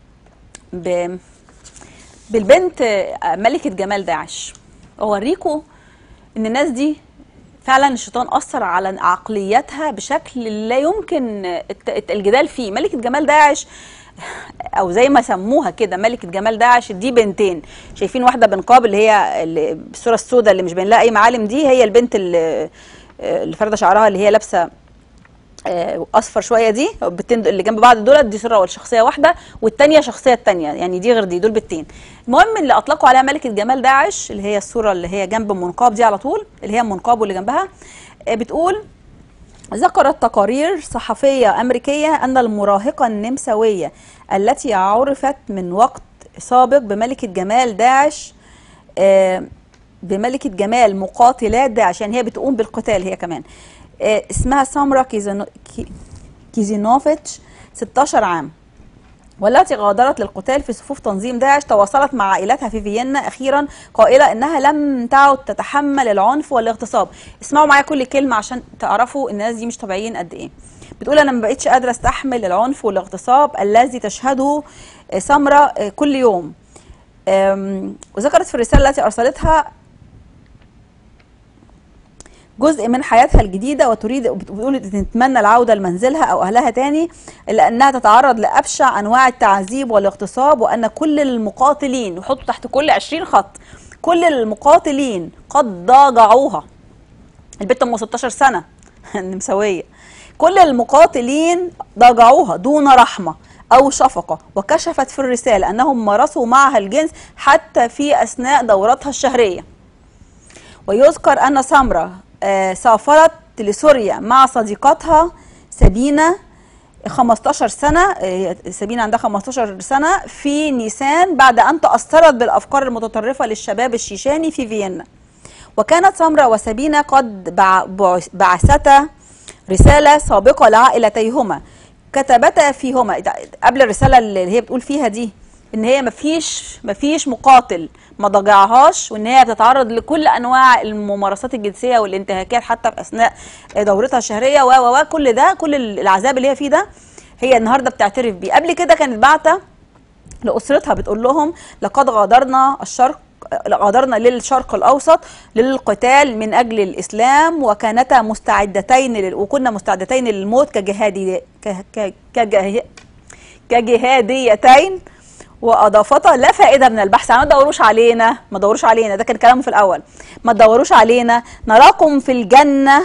ب بالبنت آه، ملكة جمال داعش اوريكم ان الناس دي فعلا الشيطان اثر على عقلياتها بشكل لا يمكن الت- الت- الجدال فيه ملكة جمال داعش او زي ما سموها كده ملكة جمال داعش دي بنتين شايفين واحدة بنقاب اللي هي اللي الصورة السوداء اللي مش باين لها اي معالم دي هي البنت اللي اللي فردة شعرها اللي هي لابسة آه، اصفر شويه دي البتين اللي جنب بعض دولت دي صوره شخصيه واحده والتانيه شخصيه التانيه يعني دي غير دي دول بتين المهم اللي اطلقوا عليها ملكه جمال داعش اللي هي الصوره اللي هي جنب المنقاب دي على طول اللي هي المنقاب واللي جنبها آه، بتقول ذكرت تقارير صحفية أمريكية أن المراهقة النمساوية التي عرفت من وقت سابق بملكة جمال داعش آه، بملكة جمال مقاتلات داعش يعني هي بتقوم بالقتال هي كمان آه، اسمها سامرا كيزينو- كي- كيزينوفيتش 16 عام والتي غادرت للقتال في صفوف تنظيم داعش تواصلت مع عائلتها في فيينا اخيرا قائله انها لم تعد تتحمل العنف والاغتصاب اسمعوا معايا كل كلمه عشان تعرفوا الناس دي مش طبيعيين قد ايه بتقول انا ما بقتش قادره استحمل العنف والاغتصاب الذي تشهده آه، سمرة آه، كل يوم آم، وذكرت في الرساله التي ارسلتها جزء من حياتها الجديدة وتريد بتقول تتمنى العودة لمنزلها أو أهلها تاني إلا أنها تتعرض لأبشع أنواع التعذيب والاغتصاب وأن كل المقاتلين وحطوا تحت كل 20 خط كل المقاتلين قد ضاجعوها البنت ام 16 سنة النمساوية كل المقاتلين ضاجعوها دون رحمة أو شفقة وكشفت في الرسالة أنهم مارسوا معها الجنس حتى في أثناء دورتها الشهرية ويذكر أن سمرة آه، سافرت لسوريا مع صديقتها سبينة 15 سنة آه، سابينا عندها 15 سنة في نيسان بعد أن تأثرت بالأفكار المتطرفة للشباب الشيشاني في فيينا وكانت سمرة وسابينا قد بع- بعث- بعثتا رسالة سابقة لعائلتيهما كتبتا فيهما قبل الرسالة اللي هي بتقول فيها دي ان هي مفيش مفيش مقاتل ما ضجعهاش وان هي بتتعرض لكل انواع الممارسات الجنسيه والانتهاكات حتى في اثناء دورتها الشهريه و و و كل ده كل العذاب اللي هي فيه ده هي النهارده بتعترف بيه قبل كده كانت بعته لأسرتها بتقول لهم لقد غادرنا الشرق غادرنا للشرق الأوسط للقتال من أجل الإسلام وكانتا مستعدتين لل... وكنا مستعدتين للموت كجهادي ك... ك... كجه... كجهاديتين وأضافتا لا فائدة من البحث ما تدوروش علينا ما تدوروش علينا ده كان كلامه في الأول ما تدوروش علينا نراكم في الجنة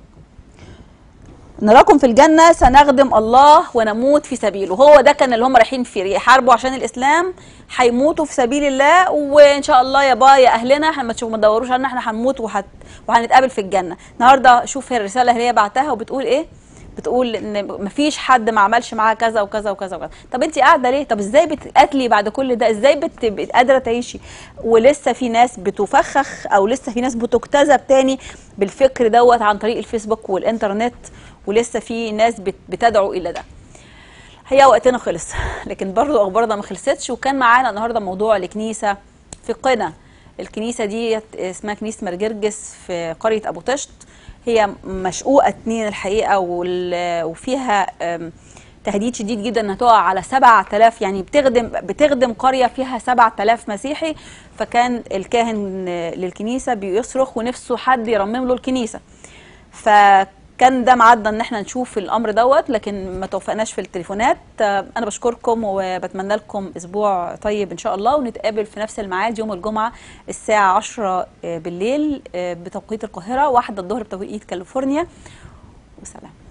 نراكم في الجنة سنخدم الله ونموت في سبيله هو ده كان اللي هم رايحين فيه يحاربوا عشان الإسلام هيموتوا في سبيل الله وإن شاء الله يا با يا أهلنا احنا ما تشوفوا ما تدوروش علينا احنا هنموت وهت... وهنتقابل في الجنة النهاردة شوف هي الرسالة اللي هي بعتها وبتقول إيه بتقول ان مفيش حد ما عملش معاها كذا وكذا وكذا وكذا طب انت قاعده ليه طب ازاي بتقاتلي بعد كل ده ازاي بت... بت- قادره تعيشي ولسه في ناس بتفخخ او لسه في ناس بتجتذب تاني بالفكر دوت عن طريق الفيسبوك والانترنت ولسه في ناس بت... بتدعو الى ده هي وقتنا خلص لكن برضو اخبارنا ما خلصتش وكان معانا النهارده موضوع الكنيسه في قنا الكنيسه دي اسمها كنيسه مرجرجس في قريه ابو طشت هي مشقوقه اتنين الحقيقه وال- وفيها أم، تهديد شديد جدا انها تقع على 7000 يعني بتخدم بتخدم قريه فيها 7000 مسيحي فكان الكاهن للكنيسه بيصرخ ونفسه حد يرمم له الكنيسه فكان ده معدنا ان احنا نشوف الامر دوت لكن ما توفقناش في التليفونات آه، انا بشكركم وبتمنى لكم اسبوع طيب ان شاء الله ونتقابل في نفس الميعاد يوم الجمعه الساعه 10 بالليل آه، بتوقيت القاهره واحدة الظهر بتوقيت كاليفورنيا وسلام